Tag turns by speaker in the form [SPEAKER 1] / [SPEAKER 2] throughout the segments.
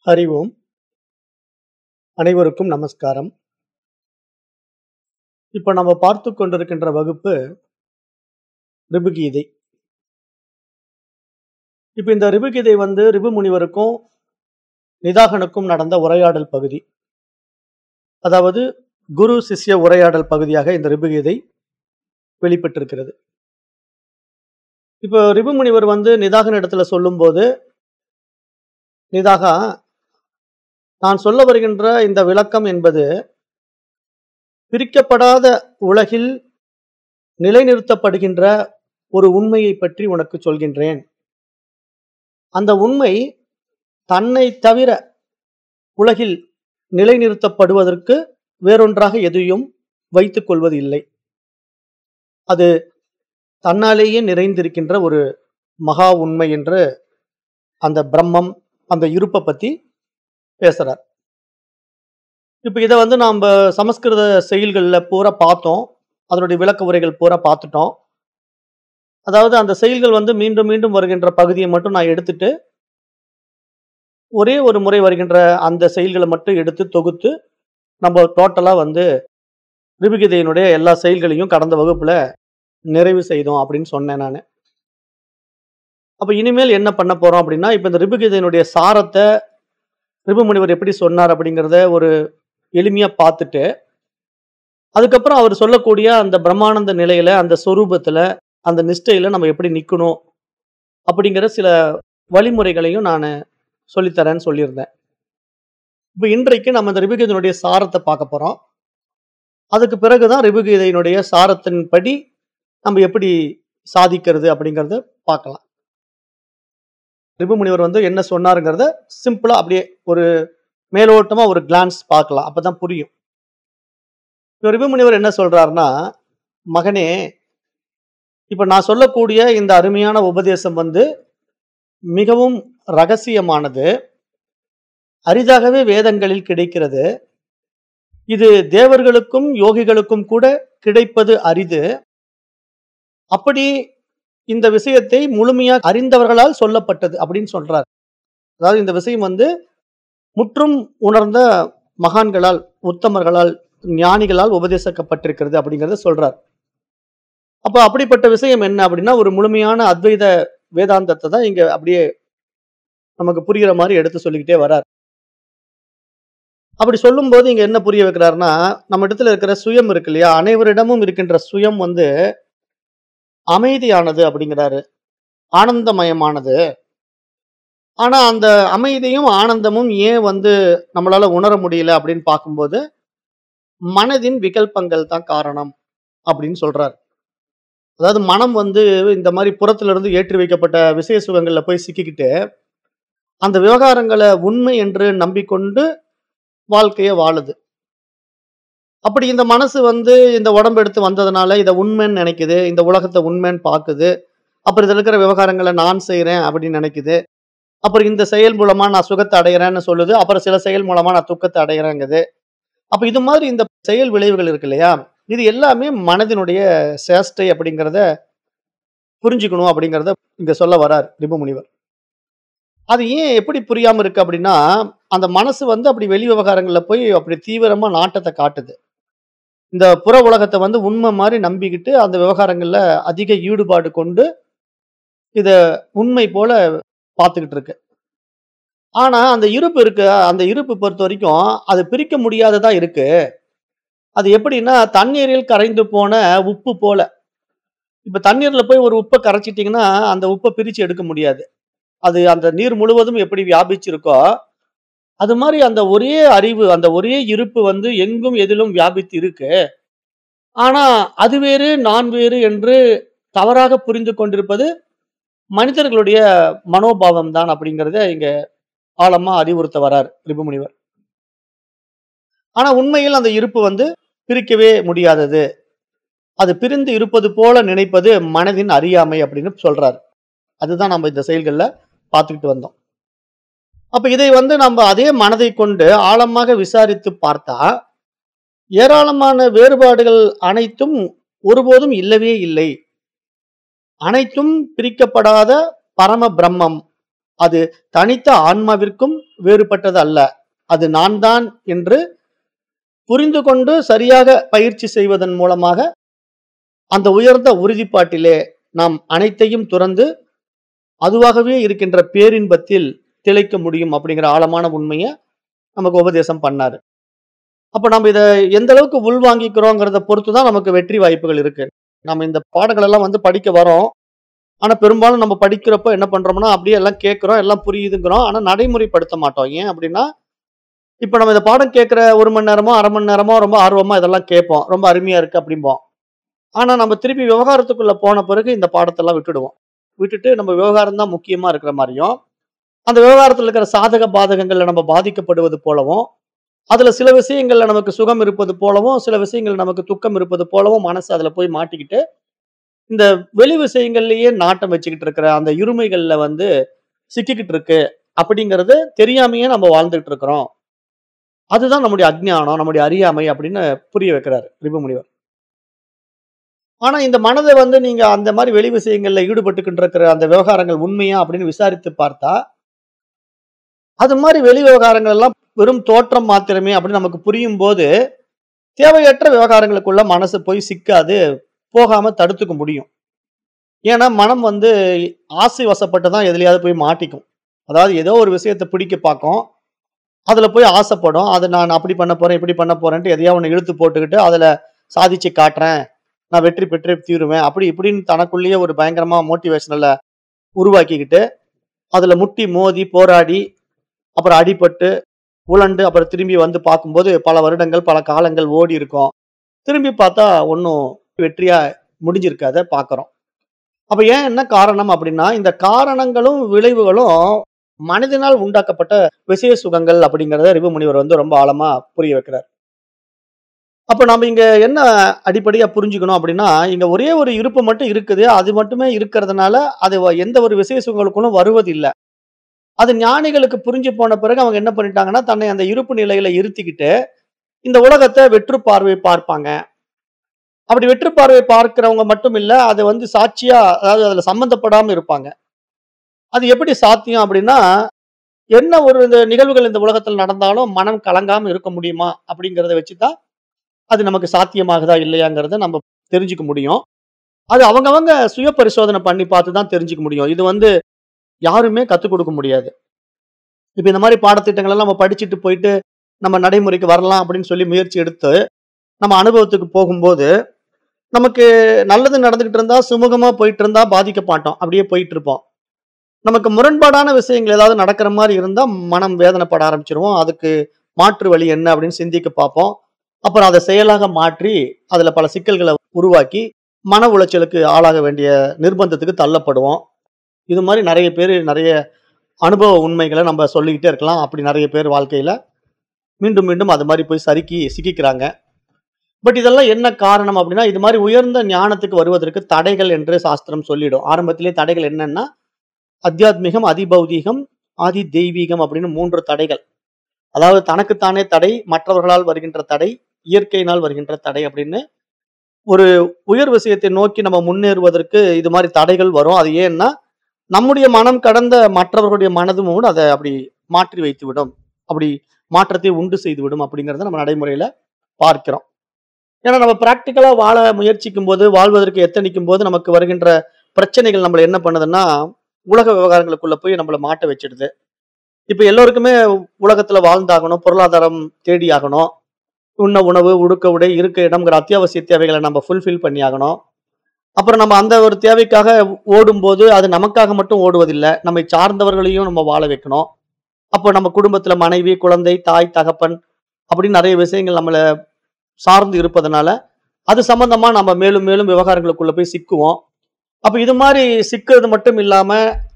[SPEAKER 1] அறிவோம் அனைவருக்கும் நமஸ்காரம் இப்போ நம்ம பார்த்து கொண்டிருக்கின்ற வகுப்பு ரிபுகீதை இப்போ இந்த ரிபுகீதை வந்து ரிபு முனிவருக்கும் நிதாகனுக்கும் நடந்த உரையாடல் பகுதி அதாவது குரு சிஷ்ய உரையாடல் பகுதியாக இந்த ரிபுகீதை வெளிப்பட்டிருக்கிறது இப்போ ரிபு முனிவர் வந்து நிதாகன் இடத்துல சொல்லும்போது நிதாகா நான் சொல்ல வருகின்ற இந்த விளக்கம் என்பது பிரிக்கப்படாத உலகில் நிலைநிறுத்தப்படுகின்ற ஒரு உண்மையை பற்றி உனக்கு சொல்கின்றேன் அந்த உண்மை தன்னை தவிர உலகில் நிலைநிறுத்தப்படுவதற்கு வேறொன்றாக எதையும் வைத்துக் கொள்வது இல்லை அது தன்னாலேயே நிறைந்திருக்கின்ற ஒரு மகா உண்மை என்று அந்த பிரம்மம் அந்த இருப்பை பத்தி பேசுறார் இப்போ இதை வந்து நாம் சமஸ்கிருத செயல்களில் பூரா பார்த்தோம் அதனுடைய விளக்க உரைகள் பூரா பார்த்துட்டோம் அதாவது அந்த செயல்கள் வந்து மீண்டும் மீண்டும் வருகின்ற பகுதியை மட்டும் நான் எடுத்துட்டு ஒரே ஒரு முறை வருகின்ற அந்த செயல்களை மட்டும் எடுத்து தொகுத்து நம்ம டோட்டலாக வந்து ரிபுகிதையினுடைய எல்லா செயல்களையும் கடந்த வகுப்புல நிறைவு செய்தோம் அப்படின்னு சொன்னேன் நான் அப்போ இனிமேல் என்ன பண்ண போறோம் அப்படின்னா இப்போ இந்த ரிபுகிதையினுடைய சாரத்தை ரிபு முனிவர் எப்படி சொன்னார் அப்படிங்கிறத ஒரு எளிமையா பார்த்துட்டு அதுக்கப்புறம் அவர் சொல்லக்கூடிய அந்த பிரம்மானந்த நிலையில அந்த சொரூபத்துல அந்த நிஷ்டையில நம்ம எப்படி நிக்கணும் அப்படிங்கிற சில வழிமுறைகளையும் நான் சொல்லித்தரேன்னு சொல்லியிருந்தேன் இப்போ இன்றைக்கு நம்ம இந்த ரிபுகீதையினுடைய சாரத்தை பார்க்க போறோம் அதுக்கு பிறகுதான் ரிபுகீதையினுடைய சாரத்தின்படி நம்ம எப்படி சாதிக்கிறது அப்படிங்கிறத பார்க்கலாம் ரிபு முனிவர் வந்து என்ன சொன்னாருங்கிறத சிம்பிளா அப்படியே ஒரு மேலோட்டமா ஒரு கிளான்ஸ் பார்க்கலாம் அப்பதான் புரியும் இப்ப ரிபு முனிவர் என்ன சொல்றாருன்னா மகனே இப்ப நான் சொல்லக்கூடிய இந்த அருமையான உபதேசம் வந்து மிகவும் ரகசியமானது அரிதாகவே வேதங்களில் கிடைக்கிறது இது தேவர்களுக்கும் யோகிகளுக்கும் கூட கிடைப்பது அரிது அப்படி இந்த விஷயத்தை முழுமையா அறிந்தவர்களால் சொல்லப்பட்டது அப்படின்னு சொல்றார் அதாவது இந்த விஷயம் வந்து முற்றும் உணர்ந்த மகான்களால் உத்தமர்களால் ஞானிகளால் உபதேசிக்கப்பட்டிருக்கிறது அப்படிங்கறத சொல்றார் அப்ப அப்படிப்பட்ட விஷயம் என்ன அப்படின்னா ஒரு முழுமையான அத்வைத வேதாந்தத்தை தான் இங்க அப்படியே நமக்கு புரிகிற மாதிரி எடுத்து சொல்லிக்கிட்டே வரார் அப்படி சொல்லும்போது இங்க என்ன புரிய வைக்கிறாருன்னா நம்ம இடத்துல இருக்கிற சுயம் இருக்கு இல்லையா அனைவரிடமும் இருக்கின்ற சுயம் வந்து அமைதியானது அப்படிங்கிறாரு ஆனந்தமயமானது ஆனா அந்த அமைதியும் ஆனந்தமும் ஏன் வந்து நம்மளால உணர முடியல அப்படின்னு பார்க்கும்போது மனதின் விகல்பங்கள் தான் காரணம் அப்படின்னு சொல்றாரு அதாவது மனம் வந்து இந்த மாதிரி புறத்துல இருந்து ஏற்றி வைக்கப்பட்ட விசய சுகங்கள்ல போய் சிக்கிக்கிட்டு அந்த விவகாரங்களை உண்மை என்று நம்பிக்கொண்டு வாழ்க்கைய வாழுது அப்படி இந்த மனசு வந்து இந்த உடம்பு எடுத்து வந்ததுனால இதை உண்மைன்னு நினைக்குது இந்த உலகத்தை உண்மைன்னு பார்க்குது அப்புறம் இதில் இருக்கிற விவகாரங்களை நான் செய்கிறேன் அப்படின்னு நினைக்குது அப்புறம் இந்த செயல் மூலமா நான் சுகத்தை அடையிறேன்னு சொல்லுது அப்புறம் சில செயல் மூலமா நான் துக்கத்தை அடையிறேங்குது அப்ப இது மாதிரி இந்த செயல் விளைவுகள் இருக்கு இல்லையா இது எல்லாமே மனதினுடைய சேஷ்டை அப்படிங்கிறத புரிஞ்சுக்கணும் அப்படிங்கிறத இங்க சொல்ல வரார் ரிபு முனிவர் அது ஏன் எப்படி புரியாம இருக்கு அப்படின்னா அந்த மனசு வந்து அப்படி வெளி விவகாரங்கள்ல போய் அப்படி தீவிரமா நாட்டத்தை காட்டுது இந்த புற உலகத்தை வந்து உண்மை மாதிரி நம்பிக்கிட்டு அந்த விவகாரங்கள்ல அதிக ஈடுபாடு கொண்டு இத உண்மை போல பார்த்துக்கிட்டு இருக்கு ஆனா அந்த இருப்பு இருக்கு அந்த இருப்பு பொறுத்த வரைக்கும் அது பிரிக்க முடியாததா இருக்கு அது எப்படின்னா தண்ணீரில் கரைந்து போன உப்பு போல இப்ப தண்ணீர்ல போய் ஒரு உப்பை கரைச்சிட்டீங்கன்னா அந்த உப்பை பிரிச்சு எடுக்க முடியாது அது அந்த நீர் முழுவதும் எப்படி வியாபிச்சிருக்கோ அது மாதிரி அந்த ஒரே அறிவு அந்த ஒரே இருப்பு வந்து எங்கும் எதிலும் வியாபித்து இருக்கு ஆனா அது வேறு நான் வேறு என்று தவறாக புரிந்து கொண்டிருப்பது மனிதர்களுடைய மனோபாவம் தான் அப்படிங்கறத இங்க ஆழமா அறிவுறுத்த வரார் ரிபுமுனிவர் ஆனா உண்மையில் அந்த இருப்பு வந்து பிரிக்கவே முடியாதது அது பிரிந்து இருப்பது போல நினைப்பது மனதின் அறியாமை அப்படின்னு சொல்றாரு அதுதான் நம்ம இந்த செயல்கள்ல பார்த்துக்கிட்டு வந்தோம் அப்ப இதை வந்து நம்ம அதே மனதை கொண்டு ஆழமாக விசாரித்து பார்த்தா ஏராளமான வேறுபாடுகள் அனைத்தும் ஒருபோதும் இல்லவே இல்லை அனைத்தும் பிரிக்கப்படாத பரம பிரம்மம் அது தனித்த ஆன்மாவிற்கும் வேறுபட்டது அல்ல அது நான் தான் என்று புரிந்து கொண்டு சரியாக பயிற்சி செய்வதன் மூலமாக அந்த உயர்ந்த உறுதிப்பாட்டிலே நாம் அனைத்தையும் துறந்து அதுவாகவே இருக்கின்ற பேரின்பத்தில் திளைக்க முடியும் அப்படிங்கிற ஆழமான உண்மையை நமக்கு உபதேசம் பண்ணாரு அப்ப நம்ம இதை எந்த அளவுக்கு உள்வாங்கிக்கிறோங்கிறத பொறுத்து தான் நமக்கு வெற்றி வாய்ப்புகள் இருக்கு நம்ம இந்த பாடங்கள் எல்லாம் வந்து படிக்க வரோம் ஆனா பெரும்பாலும் நம்ம படிக்கிறப்ப என்ன பண்றோம்னா அப்படியே எல்லாம் கேட்கிறோம் எல்லாம் புரியுதுங்கிறோம் ஆனா நடைமுறைப்படுத்த மாட்டோம் ஏன் அப்படின்னா இப்ப நம்ம இந்த பாடம் கேட்கிற ஒரு மணி நேரமோ அரை மணி நேரமோ ரொம்ப ஆர்வமா இதெல்லாம் கேட்போம் ரொம்ப அருமையா இருக்கு அப்படிம்போம் ஆனா நம்ம திருப்பி விவகாரத்துக்குள்ள போன பிறகு இந்த பாடத்தெல்லாம் விட்டுடுவோம் விட்டுட்டு நம்ம விவகாரம் தான் முக்கியமா இருக்கிற மாதிரியும் அந்த விவகாரத்துல இருக்கிற சாதக பாதகங்கள்ல நம்ம பாதிக்கப்படுவது போலவும் அதுல சில விஷயங்கள்ல நமக்கு சுகம் இருப்பது போலவும் சில விஷயங்கள் நமக்கு துக்கம் இருப்பது போலவும் மனசு அதுல போய் மாட்டிக்கிட்டு இந்த வெளி விஷயங்கள்லயே நாட்டம் வச்சுக்கிட்டு இருக்கிற அந்த இருமைகள்ல வந்து சிக்கிக்கிட்டு இருக்கு அப்படிங்கிறது தெரியாமையே நம்ம வாழ்ந்துகிட்டு இருக்கிறோம் அதுதான் நம்முடைய அஜ்ஞானம் நம்முடைய அறியாமை அப்படின்னு புரிய வைக்கிறாரு ரிபுமுனிவர் ஆனா இந்த மனதை வந்து நீங்க அந்த மாதிரி வெளி விஷயங்கள்ல ஈடுபட்டுக்கிட்டு இருக்கிற அந்த விவகாரங்கள் உண்மையா அப்படின்னு விசாரித்து பார்த்தா அது மாதிரி வெளி விவகாரங்கள் எல்லாம் வெறும் தோற்றம் மாத்திரமே அப்படின்னு நமக்கு புரியும் போது தேவையற்ற விவகாரங்களுக்குள்ள மனசு போய் சிக்காது போகாம தடுத்துக்க முடியும் ஏன்னா மனம் வந்து ஆசை வசப்பட்டு தான் எதுலையாவது போய் மாட்டிக்கும் அதாவது ஏதோ ஒரு விஷயத்தை பிடிக்க பார்க்கும் அதுல போய் ஆசைப்படும் அதை நான் அப்படி பண்ண போறேன் இப்படி பண்ண போறேன்ட்டு எதையா ஒன்று இழுத்து போட்டுக்கிட்டு அதுல சாதிச்சு காட்டுறேன் நான் வெற்றி பெற்றே தீருவேன் அப்படி இப்படின்னு தனக்குள்ளேயே ஒரு பயங்கரமா மோட்டிவேஷனல உருவாக்கிக்கிட்டு அதுல முட்டி மோதி போராடி அப்புறம் அடிபட்டு உழண்டு அப்புறம் திரும்பி வந்து பார்க்கும்போது பல வருடங்கள் பல காலங்கள் ஓடி இருக்கும் திரும்பி பார்த்தா ஒன்றும் வெற்றியா முடிஞ்சிருக்காத பார்க்குறோம் அப்ப ஏன் என்ன காரணம் அப்படின்னா இந்த காரணங்களும் விளைவுகளும் மனிதனால் உண்டாக்கப்பட்ட விஷய சுகங்கள் அப்படிங்கிறத ரிபு முனிவர் வந்து ரொம்ப ஆழமா புரிய வைக்கிறார் அப்ப நம்ம இங்க என்ன அடிப்படையா புரிஞ்சுக்கணும் அப்படின்னா இங்க ஒரே ஒரு இருப்பு மட்டும் இருக்குது அது மட்டுமே இருக்கிறதுனால அது வ- எந்த ஒரு விசேஷ சுகங்களுக்குள்ளும் வருவதில்லை அது ஞானிகளுக்கு புரிஞ்சு போன பிறகு அவங்க என்ன பண்ணிட்டாங்கன்னா தன்னை அந்த இருப்பு நிலையில இருத்திக்கிட்டு இந்த உலகத்தை வெற்று பார்வை பார்ப்பாங்க அப்படி வெற்று பார்வை பார்க்கிறவங்க மட்டும் இல்ல அது வந்து சாட்சியா அதாவது அதுல சம்பந்தப்படாம இருப்பாங்க அது எப்படி சாத்தியம் அப்படின்னா என்ன ஒரு இந்த நிகழ்வுகள் இந்த உலகத்தில் நடந்தாலும் மனம் கலங்காம இருக்க முடியுமா அப்படிங்கிறத வச்சுதான் அது நமக்கு சாத்தியமாகுதா இல்லையாங்கிறத நம்ம தெரிஞ்சுக்க முடியும் அது அவங்கவங்க சுய பரிசோதனை பண்ணி பார்த்து தான் தெரிஞ்சுக்க முடியும் இது வந்து யாருமே கத்துக் கொடுக்க முடியாது இப்ப இந்த மாதிரி பாடத்திட்டங்கள் எல்லாம் நம்ம படிச்சுட்டு போயிட்டு நம்ம நடைமுறைக்கு வரலாம் அப்படின்னு சொல்லி முயற்சி எடுத்து நம்ம அனுபவத்துக்கு போகும்போது நமக்கு நல்லது நடந்துகிட்டு இருந்தா சுமூகமா போயிட்டு இருந்தா பாதிக்க மாட்டோம் அப்படியே போயிட்டு இருப்போம் நமக்கு முரண்பாடான விஷயங்கள் ஏதாவது நடக்கிற மாதிரி இருந்தா மனம் வேதனைப்பட ஆரம்பிச்சிருவோம் அதுக்கு மாற்று வழி என்ன அப்படின்னு சிந்திக்க பார்ப்போம் அப்புறம் அதை செயலாக மாற்றி அதுல பல சிக்கல்களை உருவாக்கி மன உளைச்சலுக்கு ஆளாக வேண்டிய நிர்பந்தத்துக்கு தள்ளப்படுவோம் இது மாதிரி நிறைய பேர் நிறைய அனுபவ உண்மைகளை நம்ம சொல்லிக்கிட்டே இருக்கலாம் அப்படி நிறைய பேர் வாழ்க்கையில மீண்டும் மீண்டும் அது மாதிரி போய் சறுக்கி சிக்கிக்கிறாங்க பட் இதெல்லாம் என்ன காரணம் அப்படின்னா இது மாதிரி உயர்ந்த ஞானத்துக்கு வருவதற்கு தடைகள் என்று சாஸ்திரம் சொல்லிடும் ஆரம்பத்திலே தடைகள் என்னன்னா அத்தியாத்மிகம் அதிபௌதீகம் ஆதி தெய்வீகம் அப்படின்னு மூன்று தடைகள் அதாவது தனக்குத்தானே தடை மற்றவர்களால் வருகின்ற தடை இயற்கையினால் வருகின்ற தடை அப்படின்னு ஒரு உயர் விஷயத்தை நோக்கி நம்ம முன்னேறுவதற்கு இது மாதிரி தடைகள் வரும் அது ஏன்னா நம்முடைய மனம் கடந்த மற்றவர்களுடைய மனதும் கூட அதை அப்படி மாற்றி வைத்து விடும் அப்படி மாற்றத்தை உண்டு செய்து விடும் அப்படிங்கறத நம்ம நடைமுறையில பார்க்கிறோம் ஏன்னா நம்ம பிராக்டிக்கலா வாழ முயற்சிக்கும் போது வாழ்வதற்கு எத்தனிக்கும் போது நமக்கு வருகின்ற பிரச்சனைகள் நம்மள என்ன பண்ணுதுன்னா உலக விவகாரங்களுக்குள்ள போய் நம்மள மாட்ட வச்சிடுது இப்ப எல்லோருக்குமே உலகத்துல வாழ்ந்தாகணும் பொருளாதாரம் தேடி ஆகணும் உண்ண உணவு உடுக்க உடை இருக்க இடம்ங்கிற அத்தியாவசிய தேவைகளை நம்ம ஃபுல்ஃபில் பண்ணி ஆகணும் அப்புறம் நம்ம அந்த ஒரு தேவைக்காக ஓடும்போது அது நமக்காக மட்டும் ஓடுவதில்லை நம்மை சார்ந்தவர்களையும் நம்ம வாழ வைக்கணும் அப்போ நம்ம குடும்பத்துல மனைவி குழந்தை தாய் தகப்பன் அப்படின்னு நிறைய விஷயங்கள் நம்மளை சார்ந்து இருப்பதனால அது சம்பந்தமா நம்ம மேலும் மேலும் விவகாரங்களுக்குள்ள போய் சிக்குவோம் அப்ப இது மாதிரி சிக்கிறது மட்டும் இல்லாம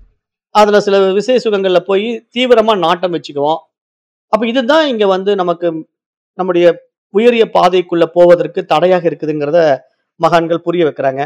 [SPEAKER 1] அதுல சில விசேஷ சுகங்கள்ல போய் தீவிரமா நாட்டம் வச்சுக்குவோம் அப்ப இதுதான் இங்க வந்து நமக்கு நம்முடைய உயரிய பாதைக்குள்ள போவதற்கு தடையாக இருக்குதுங்கிறத மகான்கள் புரிய வைக்கிறாங்க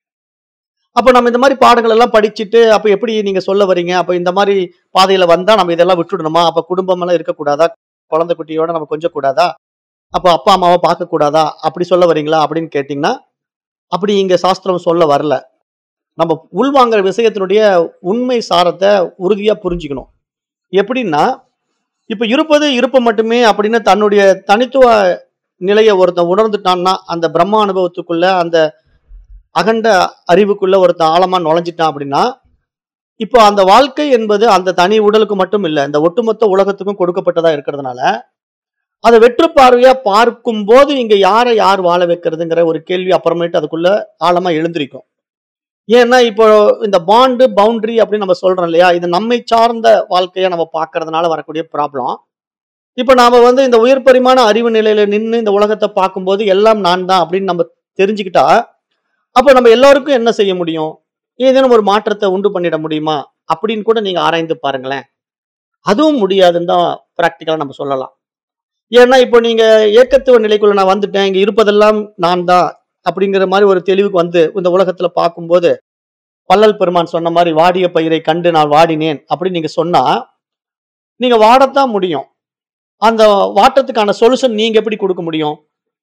[SPEAKER 1] அப்ப நம்ம இந்த மாதிரி பாடங்கள் எல்லாம் படிச்சுட்டு அப்ப எப்படி நீங்க சொல்ல வரீங்க அப்ப இந்த மாதிரி பாதையில வந்தா நம்ம இதெல்லாம் விட்டுடணுமா அப்ப குடும்பம் எல்லாம் இருக்கக்கூடாதா குழந்தை குட்டியோட நம்ம கொஞ்சம் கூடாதா அப்ப அப்பா அம்மாவை பார்க்க கூடாதா அப்படி சொல்ல வரீங்களா அப்படின்னு கேட்டீங்கன்னா அப்படி இங்க சாஸ்திரம் சொல்ல வரல நம்ம உள்வாங்குற விஷயத்தினுடைய உண்மை சாரத்தை உறுதியா புரிஞ்சுக்கணும் எப்படின்னா இப்ப இருப்பது இருப்பு மட்டுமே அப்படின்னு தன்னுடைய தனித்துவ நிலையை ஒருத்தன் உணர்ந்துட்டான்னா அந்த பிரம்ம அனுபவத்துக்குள்ள அந்த அகண்ட அறிவுக்குள்ள ஒருத்தன் ஆழமா நுழைஞ்சிட்டான் அப்படின்னா இப்போ அந்த வாழ்க்கை என்பது அந்த தனி உடலுக்கு மட்டும் இல்லை இந்த ஒட்டுமொத்த உலகத்துக்கும் கொடுக்கப்பட்டதா இருக்கிறதுனால அதை வெற்று பார்வையா பார்க்கும் போது இங்க யாரை யார் வாழ வைக்கிறதுங்கிற ஒரு கேள்வி அப்புறமேட்டு அதுக்குள்ள ஆழமா எழுந்திருக்கும் ஏன்னா இப்போ இந்த பாண்டு பவுண்டரி அப்படின்னு நம்ம சொல்றோம் இல்லையா இது நம்மை சார்ந்த வாழ்க்கையை நம்ம பார்க்கறதுனால வரக்கூடிய ப்ராப்ளம் இப்போ நாம வந்து இந்த உயர் பரிமாண அறிவு நிலையில நின்று இந்த உலகத்தை பார்க்கும்போது எல்லாம் நான் தான் அப்படின்னு நம்ம தெரிஞ்சுக்கிட்டா அப்போ நம்ம எல்லாருக்கும் என்ன செய்ய முடியும் ஏதேனும் ஒரு மாற்றத்தை உண்டு பண்ணிட முடியுமா அப்படின்னு கூட நீங்க ஆராய்ந்து பாருங்களேன் அதுவும் முடியாதுன்னு தான் ப்ராக்டிக்கலா நம்ம சொல்லலாம் ஏன்னா இப்போ நீங்க ஏக்கத்துவ நிலைக்குள்ள நான் வந்துட்டேன் இங்க இருப்பதெல்லாம் நான் தான் அப்படிங்கிற மாதிரி ஒரு தெளிவுக்கு வந்து இந்த உலகத்துல பார்க்கும்போது பல்லல் பெருமான் சொன்ன மாதிரி வாடிய பயிரை கண்டு நான் வாடினேன் அப்படின்னு நீங்க சொன்னா நீங்க வாடத்தான் முடியும் அந்த வாட்டத்துக்கான சொல்யூஷன் நீங்க எப்படி கொடுக்க முடியும்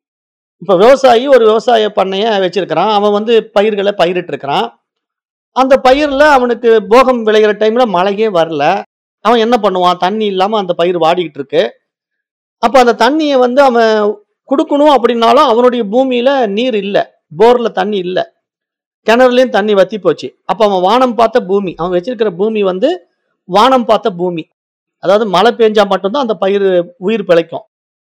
[SPEAKER 1] இப்ப விவசாயி ஒரு விவசாய பண்ணைய வச்சிருக்கிறான் அவன் வந்து பயிர்களை பயிரிட்டு இருக்கிறான் அந்த பயிர்ல அவனுக்கு போகம் விளையிற டைம்ல மழையே வரல அவன் என்ன பண்ணுவான் தண்ணி இல்லாம அந்த பயிர் வாடிக்கிட்டு இருக்கு அப்ப அந்த தண்ணியை வந்து அவன் கொடுக்கணும் அப்படின்னாலும் அவனுடைய பூமியில நீர் இல்ல போர்ல தண்ணி இல்ல கிணறுலயும் தண்ணி வத்தி போச்சு அப்ப அவன் வானம் பார்த்த பூமி அவன் வச்சிருக்கிற பூமி வந்து வானம் பார்த்த பூமி அதாவது மழை பெஞ்சா மட்டும்தான் அந்த பயிர் உயிர் பிழைக்கும்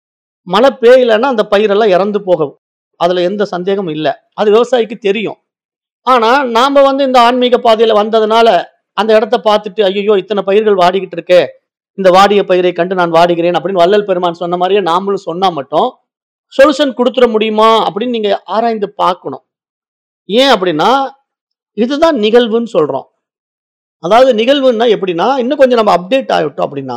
[SPEAKER 1] மழை பெய்யலைன்னா அந்த பயிரெல்லாம் இறந்து போகும் அதுல எந்த சந்தேகமும் இல்லை அது விவசாயிக்கு தெரியும் ஆனா நாம வந்து இந்த ஆன்மீக பாதையில வந்ததுனால அந்த இடத்த பார்த்துட்டு ஐயோ இத்தனை பயிர்கள் வாடிக்கிட்டு இருக்கே இந்த வாடிய பயிரை கண்டு நான் வாடுகிறேன் அப்படின்னு வள்ளல் பெருமான் சொன்ன மாதிரியே நாமளும் சொன்னா மட்டும் சொல்யூஷன் கொடுத்துட முடியுமா அப்படின்னு நீங்க ஆராய்ந்து பார்க்கணும் ஏன் அப்படின்னா இதுதான் நிகழ்வுன்னு சொல்றோம் அதாவது நிகழ்வுன்னா எப்படின்னா இன்னும் கொஞ்சம் நம்ம அப்டேட் ஆகிட்டோம் அப்படின்னா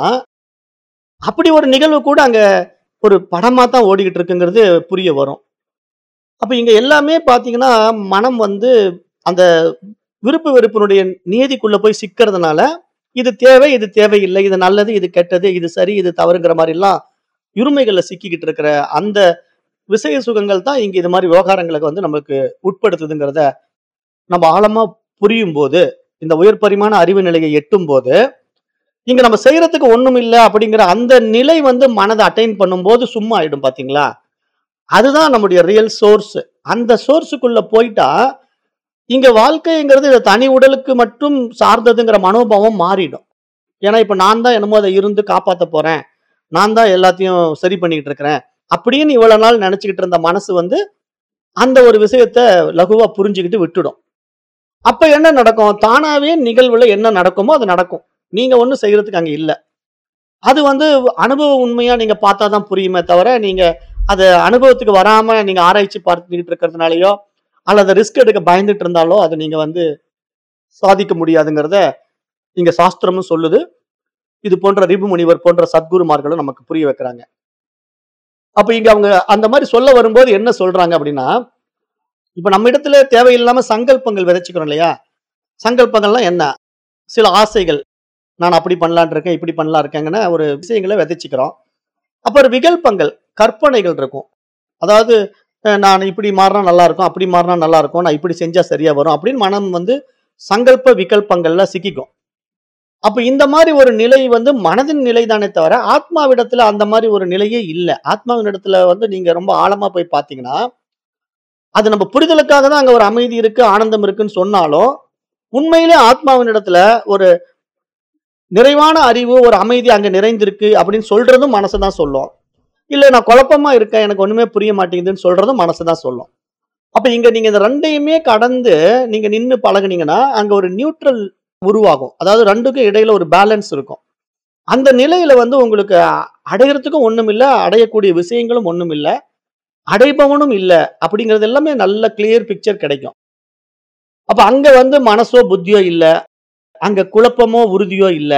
[SPEAKER 1] அப்படி ஒரு நிகழ்வு கூட அங்க ஒரு படமா தான் ஓடிக்கிட்டு இருக்குங்கிறது புரிய வரும் அப்ப இங்க எல்லாமே பாத்தீங்கன்னா மனம் வந்து அந்த விருப்பு வெறுப்பினுடைய நியதிக்குள்ள போய் சிக்கிறதுனால இது தேவை இது தேவையில்லை இது நல்லது இது கெட்டது இது சரி இது தவறுங்கிற மாதிரி எல்லாம் இருமைகள்ல சிக்கிக்கிட்டு இருக்கிற அந்த விஷய சுகங்கள் தான் இங்க இது மாதிரி விவகாரங்களுக்கு வந்து நமக்கு உட்படுத்துதுங்கிறத நம்ம ஆழமா புரியும் போது இந்த உயர் பரிமாண அறிவு நிலையை எட்டும் போது இங்க நம்ம செய்யறதுக்கு ஒண்ணும் இல்லை அப்படிங்கிற அந்த நிலை வந்து மனதை அட்டைன் பண்ணும்போது சும்மா ஆயிடும் பாத்தீங்களா அதுதான் நம்முடைய ரியல் சோர்ஸ் அந்த சோர்ஸுக்குள்ள போயிட்டா இங்க வாழ்க்கைங்கிறது இந்த தனி உடலுக்கு மட்டும் சார்ந்ததுங்கிற மனோபாவம் மாறிடும் ஏன்னா இப்ப நான் தான் என்னமோ அதை இருந்து காப்பாத்த போறேன் நான் தான் எல்லாத்தையும் சரி பண்ணிக்கிட்டு இருக்கிறேன் அப்படின்னு இவ்வளவு நாள் நினைச்சுக்கிட்டு இருந்த மனசு வந்து அந்த ஒரு விஷயத்த லகுவா புரிஞ்சுக்கிட்டு விட்டுடும் அப்ப என்ன நடக்கும் தானாவே நிகழ்வுல என்ன நடக்குமோ அது நடக்கும் நீங்க ஒண்ணும் செய்யறதுக்கு அங்க இல்ல அது வந்து அனுபவ உண்மையா நீங்க பார்த்தா தான் புரியுமே தவிர நீங்க அது அனுபவத்துக்கு வராம நீங்க ஆராய்ச்சி பார்த்துக்கிட்டு இருக்கிறதுனாலயோ அல்லது ரிஸ்க் எடுக்க பயந்துட்டு இருந்தாலோ அது நீங்க வந்து சாதிக்க முடியாதுங்கிறத இங்க சாஸ்திரமும் சொல்லுது இது போன்ற ரிபு முனிவர் போன்ற சத்குருமார்களும் நமக்கு புரிய வைக்கிறாங்க அப்ப இங்க அவங்க அந்த மாதிரி சொல்ல வரும்போது என்ன சொல்றாங்க அப்படின்னா இப்ப நம்ம இடத்துல தேவையில்லாம சங்கல்பங்கள் விதைச்சுக்கிறோம் இல்லையா சங்கல்பங்கள்லாம் என்ன சில ஆசைகள் நான் அப்படி பண்ணலான் இருக்கேன் இப்படி பண்ணலாம் இருக்கேங்கன்னு ஒரு விஷயங்களை விதைச்சுக்கிறோம் அப்புறம் விகல்பங்கள் கற்பனைகள் இருக்கும் அதாவது அஹ், நான் இப்படி மாறினா நல்லா இருக்கும் அப்படி மாறினா நல்லா இருக்கும் நான் இப்படி செஞ்சா சரியா வரும் அப்படின்னு மனம் வந்து சங்கல்ப விகல்பங்கள்ல சிக்கிக்கும் அப்ப இந்த மாதிரி ஒரு நிலை வந்து மனதின் நிலை தானே தவிர ஆத்மாவிடத்துல அந்த மாதிரி ஒரு நிலையே இல்லை ஆத்மாவினிடத்துல வந்து நீங்க ரொம்ப ஆழமா போய் பார்த்தீங்கன்னா அது நம்ம புரிதலுக்காக தான் அங்க ஒரு அமைதி இருக்கு ஆனந்தம் இருக்குன்னு சொன்னாலும் உண்மையிலே ஆத்மாவினிடத்துல ஒரு நிறைவான அறிவு ஒரு அமைதி அங்க நிறைந்திருக்கு அப்படின்னு சொல்றதும் மனசு தான் சொல்லும் இல்ல நான் குழப்பமா இருக்கேன் எனக்கு ஒண்ணுமே புரிய மாட்டேங்குதுன்னு சொல்றதும் மனசு தான் சொல்லும் அப்ப இங்க நீங்க இந்த ரெண்டையுமே கடந்து நீங்க நின்னு பழகுனீங்கன்னா அங்க ஒரு நியூட்ரல் உருவாகும் அதாவது ரெண்டுக்கும் இடையில ஒரு பேலன்ஸ் இருக்கும் அந்த நிலையில வந்து உங்களுக்கு அடையறதுக்கும் ஒண்ணும் இல்ல அடையக்கூடிய விஷயங்களும் ஒண்ணும் இல்ல அடைபவனும் இல்ல அப்படிங்கிறது எல்லாமே நல்ல கிளியர் பிக்சர் கிடைக்கும் அப்ப அங்க வந்து மனசோ புத்தியோ இல்ல அங்க குழப்பமோ உறுதியோ இல்ல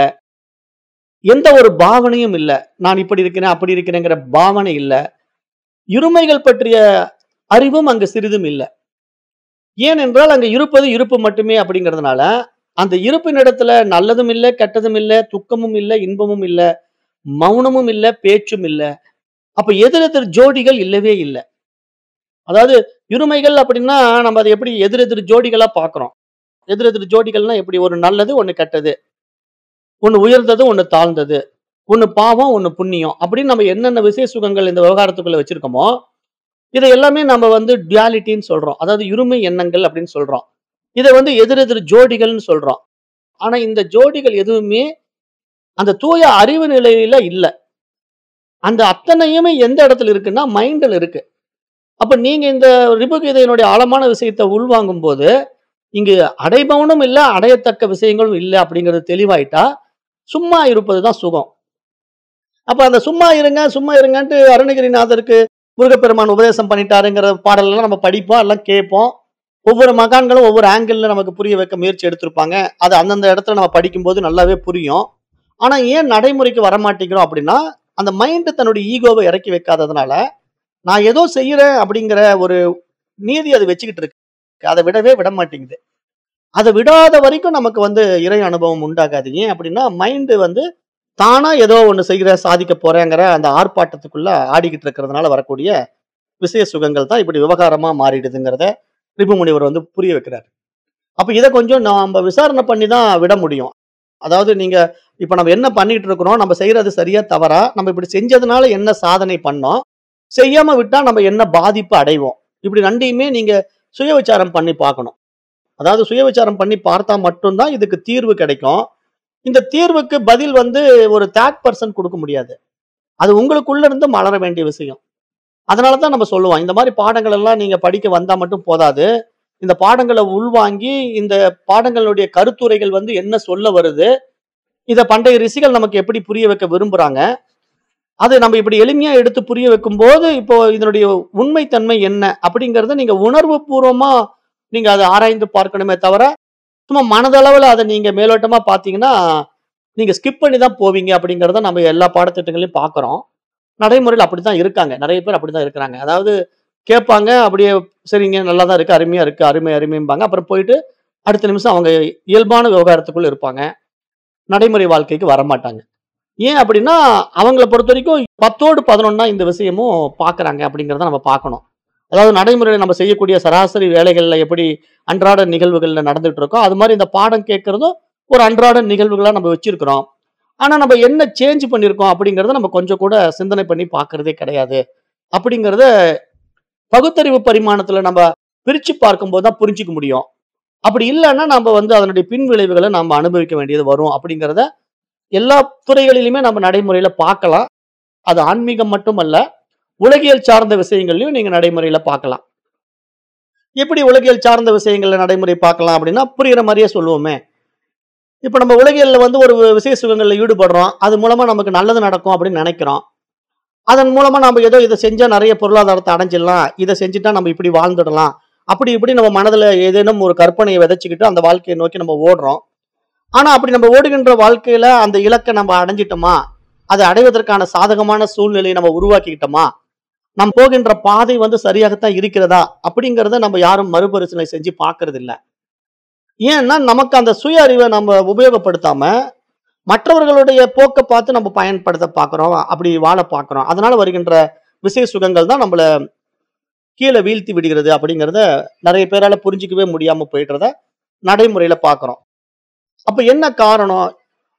[SPEAKER 1] எந்த ஒரு பாவனையும் இல்ல நான் இப்படி இருக்கிறேன் அப்படி இருக்கிறேங்கிற பாவனை இல்ல இருமைகள் பற்றிய அறிவும் அங்க சிறிதும் இல்ல ஏனென்றால் அங்க இருப்பது இருப்பு மட்டுமே அப்படிங்கிறதுனால அந்த இருப்பினிடத்துல நல்லதும் இல்ல கெட்டதும் இல்ல துக்கமும் இல்ல இன்பமும் இல்ல மௌனமும் இல்ல பேச்சும் இல்ல அப்ப எதிரெதிர் ஜோடிகள் இல்லவே இல்லை அதாவது இருமைகள் அப்படின்னா நம்ம அதை எப்படி எதிரெதிர் ஜோடிகளா பார்க்கிறோம் எதிர் எதிர் ஜோடிகள்னா எப்படி ஒரு நல்லது ஒண்ணு கெட்டது ஒண்ணு உயர்ந்தது ஒண்ணு தாழ்ந்தது ஒண்ணு பாவம் ஒண்ணு புண்ணியம் அப்படின்னு நம்ம என்னென்ன விசேஷ சுகங்கள் இந்த விவகாரத்துக்குள்ள வச்சிருக்கோமோ இதை எல்லாமே நம்ம வந்து டியாலிட்டின்னு சொல்றோம் அதாவது இருமை எண்ணங்கள் அப்படின்னு சொல்றோம் இதை வந்து எதிர் எதிர் ஜோடிகள்னு சொல்றோம் ஆனா இந்த ஜோடிகள் எதுவுமே அந்த தூய அறிவு நிலையில இல்ல அந்த அத்தனையுமே எந்த இடத்துல இருக்குன்னா மைண்டில் இருக்கு அப்ப நீங்க இந்த ரிபுகீதையினுடைய ஆழமான விஷயத்தை உள்வாங்கும் போது இங்கு அடைபவனும் இல்ல அடையத்தக்க விஷயங்களும் இல்லை அப்படிங்கிறது தெளிவாயிட்டா சும்மா இருப்பது தான் சுகம் அப்ப அந்த சும்மா இருங்க சும்மா இருங்கன்ட்டு அருணகிரிநாதருக்கு முருகப்பெருமான் உபதேசம் பண்ணிட்டாருங்கிற பாடலெல்லாம் நம்ம படிப்போம் எல்லாம் கேட்போம் ஒவ்வொரு மகான்களும் ஒவ்வொரு ஆங்கிள் நமக்கு புரிய வைக்க முயற்சி எடுத்திருப்பாங்க அது அந்தந்த இடத்துல நம்ம படிக்கும்போது நல்லாவே புரியும் ஆனா ஏன் நடைமுறைக்கு வர மாட்டேங்கிறோம் அப்படின்னா அந்த மைண்ட் தன்னுடைய ஈகோவை இறக்கி வைக்காததுனால நான் ஏதோ செய்யறேன் அப்படிங்கிற ஒரு நீதி அது வச்சுக்கிட்டு இருக்கு அதை விடவே விட மாட்டேங்குது அதை விடாத வரைக்கும் நமக்கு வந்து இறை அனுபவம் உண்டாகாது ஏன் அப்படின்னா மைண்டு வந்து தானா ஏதோ ஒண்ணு செய்கிற சாதிக்க போறேங்கிற அந்த ஆர்ப்பாட்டத்துக்குள்ள ஆடிக்கிட்டு இருக்கிறதுனால வரக்கூடிய விசய சுகங்கள் தான் இப்படி விவகாரமா மாறிடுதுங்கிறத ரிபு முனிவர் வந்து புரிய வைக்கிறார் அப்ப இதை கொஞ்சம் நம்ம விசாரணை பண்ணி தான் விட முடியும் அதாவது நீங்க இப்ப நம்ம என்ன பண்ணிட்டு இருக்கிறோம் நம்ம செய்யறது சரியா தவறா நம்ம இப்படி செஞ்சதுனால என்ன சாதனை பண்ணோம் செய்யாம விட்டா நம்ம என்ன பாதிப்பு அடைவோம் இப்படி ரெண்டையுமே நீங்க சுய விசாரம் பண்ணி பார்க்கணும் அதாவது சுய விசாரம் பண்ணி பார்த்தா மட்டும்தான் இதுக்கு தீர்வு கிடைக்கும் இந்த தீர்வுக்கு பதில் வந்து ஒரு தேர்ட் பர்சன் கொடுக்க முடியாது அது உங்களுக்குள்ள இருந்து மலர வேண்டிய விஷயம் அதனால தான் நம்ம சொல்லுவோம் இந்த மாதிரி பாடங்கள் எல்லாம் நீங்க படிக்க வந்தா மட்டும் போதாது இந்த பாடங்களை உள்வாங்கி இந்த பாடங்களுடைய கருத்துரைகள் வந்து என்ன சொல்ல வருது இத பண்டைய ரிஷிகள் நமக்கு எப்படி புரிய வைக்க விரும்புறாங்க அது நம்ம இப்படி எளிமையா எடுத்து புரிய வைக்கும் போது இப்போ இதனுடைய உண்மைத்தன்மை என்ன அப்படிங்கறத நீங்க உணர்வு பூர்வமா நீங்க அதை ஆராய்ந்து பார்க்கணுமே தவிர சும்மா மனதளவுல அதை நீங்க மேலோட்டமா பாத்தீங்கன்னா நீங்க ஸ்கிப் பண்ணி தான் போவீங்க அப்படிங்கறத நம்ம எல்லா பாடத்திட்டங்களையும் பார்க்கறோம் நடைமுறையில் அப்படித்தான் இருக்காங்க நிறைய பேர் அப்படித்தான் இருக்கிறாங்க அதாவது கேட்பாங்க அப்படியே சரிங்க நல்லா தான் இருக்கு அருமையா இருக்கு அருமை அருமைம்பாங்க அப்புறம் போயிட்டு அடுத்த நிமிஷம் அவங்க இயல்பான விவகாரத்துக்குள்ள இருப்பாங்க நடைமுறை வாழ்க்கைக்கு வரமாட்டாங்க ஏன் அப்படின்னா அவங்கள பொறுத்த வரைக்கும் பத்தோடு பதினொன்னா இந்த விஷயமும் பார்க்கறாங்க அப்படிங்கிறத நம்ம பார்க்கணும் அதாவது நடைமுறையில் நம்ம செய்யக்கூடிய சராசரி வேலைகள்ல எப்படி அன்றாட நிகழ்வுகள்ல நடந்துட்டு இருக்கோ அது மாதிரி இந்த பாடம் கேட்கறதும் ஒரு அன்றாட நிகழ்வுகளா நம்ம வச்சிருக்கிறோம் ஆனா நம்ம என்ன சேஞ்ச் பண்ணியிருக்கோம் அப்படிங்கறத நம்ம கொஞ்சம் கூட சிந்தனை பண்ணி பார்க்கறதே கிடையாது அப்படிங்கறத பகுத்தறிவு பரிமாணத்துல நம்ம பிரிச்சு பார்க்கும்போது தான் புரிஞ்சுக்க முடியும் அப்படி இல்லைன்னா நம்ம வந்து அதனுடைய பின் விளைவுகளை நம்ம அனுபவிக்க வேண்டியது வரும் அப்படிங்கிறத எல்லா துறைகளிலுமே நம்ம நடைமுறையில பார்க்கலாம் அது ஆன்மீகம் மட்டுமல்ல உலகியல் சார்ந்த விஷயங்களையும் நீங்க நடைமுறையில பார்க்கலாம் எப்படி உலகியல் சார்ந்த விஷயங்கள்ல நடைமுறை பார்க்கலாம் அப்படின்னா புரியுற மாதிரியே சொல்லுவோமே இப்ப நம்ம உலகியல்ல வந்து ஒரு விசேஷ சுகங்கள்ல ஈடுபடுறோம் அது மூலமா நமக்கு நல்லது நடக்கும் அப்படின்னு நினைக்கிறோம் அதன் மூலமா நம்ம ஏதோ இதை செஞ்சா நிறைய பொருளாதாரத்தை அடைஞ்சிடலாம் இதை செஞ்சுட்டா நம்ம இப்படி வாழ்ந்துடலாம் அப்படி இப்படி நம்ம மனதுல ஏதேனும் ஒரு கற்பனையை விதைச்சுக்கிட்டு அந்த வாழ்க்கையை நோக்கி நம்ம ஓடுறோம் ஆனா அப்படி நம்ம ஓடுகின்ற வாழ்க்கையில அந்த இலக்கை நம்ம அடைஞ்சிட்டோமா அதை அடைவதற்கான சாதகமான சூழ்நிலையை நம்ம உருவாக்கிக்கிட்டோமா நம்ம போகின்ற பாதை வந்து சரியாகத்தான் இருக்கிறதா அப்படிங்கறத நம்ம யாரும் மறுபரிசீலனை செஞ்சு பார்க்கறது இல்ல ஏன்னா நமக்கு அந்த சுய அறிவை நம்ம உபயோகப்படுத்தாம மற்றவர்களுடைய போக்கை பார்த்து நம்ம பயன்படுத்த பார்க்கிறோம் அப்படி வாழ பார்க்கிறோம் அதனால வருகின்ற விசேஷ சுகங்கள் தான் நம்மள கீழே வீழ்த்தி விடுகிறது அப்படிங்கிறத நிறைய பேரால புரிஞ்சிக்கவே முடியாம போயிடுறத நடைமுறையில பார்க்கிறோம் அப்ப என்ன காரணம்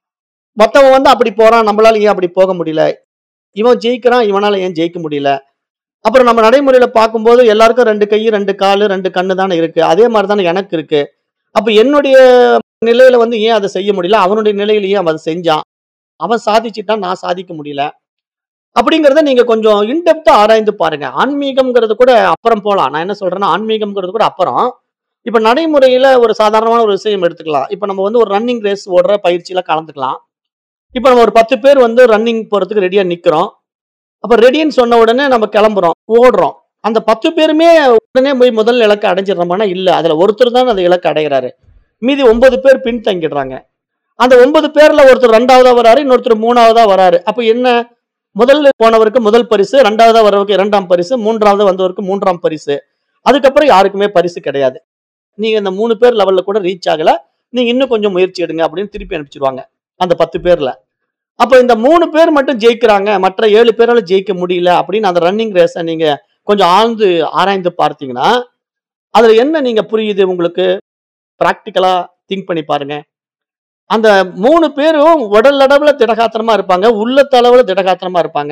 [SPEAKER 1] மத்தவன் வந்து அப்படி போறான் நம்மளால ஏன் அப்படி போக முடியல இவன் ஜெயிக்கிறான் இவனால ஏன் ஜெயிக்க முடியல அப்புறம் நம்ம நடைமுறையில பார்க்கும்போது எல்லாருக்கும் ரெண்டு கை ரெண்டு காலு ரெண்டு கண்ணு தானே இருக்கு அதே மாதிரி தானே எனக்கு இருக்கு அப்ப என்னுடைய நிலையில வந்து ஏன் அதை செய்ய முடியல அவனுடைய நிலையில ஏன் அவன் அதை செஞ்சான் அவன் சாதிச்சிட்டான் நான் சாதிக்க முடியல அப்படிங்கறத நீங்க கொஞ்சம் இன்டெப்தா ஆராய்ந்து பாருங்க ஆன்மீகம்ங்கிறது கூட அப்புறம் போலாம் நான் என்ன சொல்றேன்னா ஆன்மீகம்ங்கிறது கூட அப்புறம் இப்ப நடைமுறையில ஒரு சாதாரணமான ஒரு விஷயம் எடுத்துக்கலாம் இப்ப நம்ம வந்து ஒரு ரன்னிங் ரேஸ் ஓடுற பயிற்சியில கலந்துக்கலாம் இப்ப நம்ம ஒரு பத்து பேர் வந்து ரன்னிங் போறதுக்கு ரெடியா நிக்கிறோம் அப்ப ரெடின்னு சொன்ன உடனே நம்ம கிளம்புறோம் ஓடுறோம் அந்த பத்து பேருமே உடனே போய் முதல் இலக்கை அடைஞ்சிடறோம்னா இல்ல அதுல ஒருத்தர் தான் அந்த இலக்கை அடைகிறாரு மீதி ஒன்பது பேர் பின் தங்கிடுறாங்க அந்த ஒன்பது பேர்ல ஒருத்தர் ரெண்டாவதா வராரு இன்னொருத்தர் மூணாவதா வராரு அப்ப என்ன முதல்ல போனவருக்கு முதல் பரிசு ரெண்டாவதா வரவருக்கு இரண்டாம் பரிசு மூன்றாவது வந்தவருக்கு மூன்றாம் பரிசு அதுக்கப்புறம் யாருக்குமே பரிசு கிடையாது நீங்க இந்த மூணு பேர் லெவல்ல கூட ரீச் ஆகல நீங்க இன்னும் கொஞ்சம் முயற்சி எடுங்க அப்படின்னு திருப்பி அனுப்பிச்சிருவாங்க அந்த பத்து பேர்ல அப்ப இந்த மூணு பேர் மட்டும் ஜெயிக்கிறாங்க மற்ற ஏழு பேரால ஜெயிக்க முடியல அப்படின்னு அந்த ரன்னிங் ரேஸை நீங்க கொஞ்சம் ஆழ்ந்து ஆராய்ந்து பார்த்தீங்கன்னா அதுல என்ன நீங்க புரியுது உங்களுக்கு பிராக்டிக்கலா திங்க் பண்ணி பாருங்க அந்த மூணு பேரும் உடல் அளவுல திடகாத்திரமா இருப்பாங்க உள்ளத்தளவுல திடகாத்திரமா இருப்பாங்க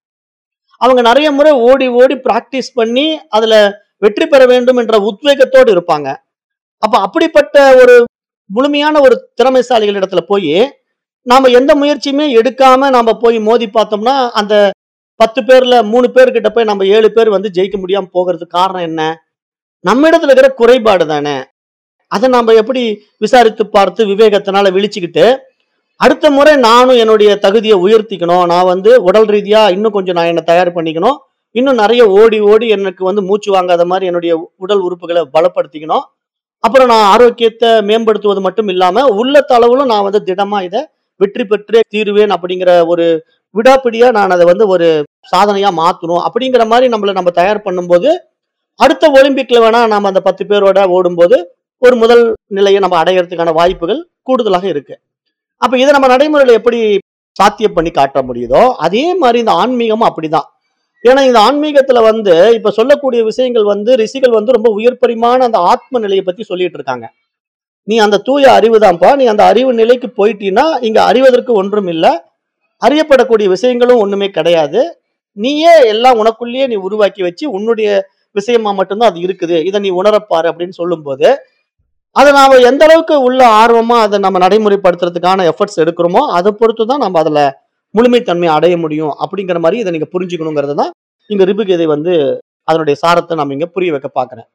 [SPEAKER 1] அவங்க நிறைய முறை ஓடி ஓடி பிராக்டிஸ் பண்ணி அதுல வெற்றி பெற வேண்டும் என்ற உத்வேகத்தோடு இருப்பாங்க அப்ப அப்படிப்பட்ட ஒரு முழுமையான ஒரு திறமைசாலிகள் இடத்துல போய் நாம எந்த முயற்சியுமே எடுக்காம நாம போய் மோதி பார்த்தோம்னா அந்த பத்து பேர்ல மூணு பேர்கிட்ட போய் நம்ம ஏழு பேர் வந்து ஜெயிக்க முடியாம போகிறதுக்கு காரணம் என்ன நம்ம இடத்துல இருக்கிற குறைபாடு தானே அதை நாம எப்படி விசாரித்து பார்த்து விவேகத்தினால விழிச்சுக்கிட்டு அடுத்த முறை நானும் என்னுடைய தகுதியை உயர்த்திக்கணும் நான் வந்து உடல் ரீதியா இன்னும் கொஞ்சம் நான் என்னை தயார் பண்ணிக்கணும் இன்னும் நிறைய ஓடி ஓடி எனக்கு வந்து மூச்சு வாங்காத மாதிரி என்னுடைய உடல் உறுப்புகளை பலப்படுத்திக்கணும் அப்புறம் நான் ஆரோக்கியத்தை மேம்படுத்துவது மட்டும் இல்லாம உள்ளத்தளவிலும் நான் வந்து திடமா இதை வெற்றி பெற்றே தீருவேன் அப்படிங்கிற ஒரு விடாப்பிடியா நான் அதை வந்து ஒரு சாதனையா மாத்தணும் அப்படிங்கிற மாதிரி நம்மள நம்ம தயார் பண்ணும்போது அடுத்த ஒலிம்பிக்ல வேணா நாம அந்த பத்து பேரோட ஓடும்போது ஒரு முதல் நிலையை நம்ம அடையறதுக்கான வாய்ப்புகள் கூடுதலாக இருக்கு அப்ப இதை நம்ம நடைமுறையில எப்படி சாத்தியம் பண்ணி காட்ட முடியுதோ அதே மாதிரி இந்த ஆன்மீகமும் அப்படிதான் ஏன்னா இந்த ஆன்மீகத்துல வந்து இப்ப சொல்லக்கூடிய விஷயங்கள் வந்து ரிஷிகள் வந்து ரொம்ப உயர்பரிமான அந்த ஆத்ம நிலையை பத்தி சொல்லிட்டு இருக்காங்க நீ அந்த தூய அறிவு தான்ப்பா நீ அந்த அறிவு நிலைக்கு போயிட்டீன்னா இங்க அறிவதற்கு ஒன்றும் இல்லை அறியப்படக்கூடிய விஷயங்களும் ஒண்ணுமே கிடையாது நீயே எல்லாம் உனக்குள்ளேயே நீ உருவாக்கி வச்சு உன்னுடைய விஷயமா மட்டும்தான் அது இருக்குது இதை நீ உணரப்பாரு அப்படின்னு சொல்லும்போது அதை நாம எந்த அளவுக்கு உள்ள ஆர்வமா அதை நம்ம நடைமுறைப்படுத்துறதுக்கான எஃபர்ட்ஸ் எடுக்கிறோமோ அதை பொறுத்து தான் நம்ம அதுல முழுமைத்தன்மை அடைய முடியும் அப்படிங்கிற மாதிரி இதை நீங்க புரிஞ்சுக்கணுங்கிறது தான் இங்க ரிபுகீதை வந்து அதனுடைய சாரத்தை நம்ம இங்க புரிய வைக்க பாக்குறேன்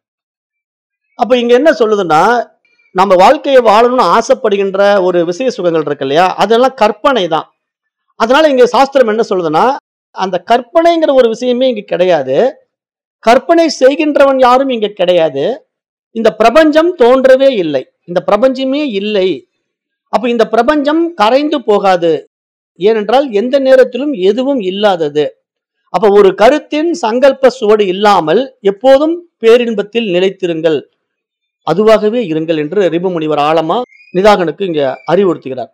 [SPEAKER 1] அப்ப இங்க என்ன சொல்லுதுன்னா நம்ம வாழ்க்கையை வாழணும்னு ஆசைப்படுகின்ற ஒரு விஷய சுகங்கள் இருக்கு இல்லையா அதெல்லாம் கற்பனை தான் அதனால இங்க சாஸ்திரம் என்ன சொல்லுதுன்னா அந்த கற்பனைங்கிற ஒரு விஷயமே இங்க கிடையாது கற்பனை செய்கின்றவன் யாரும் இங்க கிடையாது இந்த பிரபஞ்சம் தோன்றவே இல்லை இந்த பிரபஞ்சமே இல்லை அப்ப இந்த பிரபஞ்சம் கரைந்து போகாது ஏனென்றால் எந்த நேரத்திலும் எதுவும் இல்லாதது அப்ப ஒரு கருத்தின் சங்கல்ப சுவடு இல்லாமல் எப்போதும் பேரின்பத்தில் நிலைத்திருங்கள் அதுவாகவே இருங்கள் என்று ரிபு முனிவர் ஆழமா நிதாகனுக்கு இங்க அறிவுறுத்துகிறார்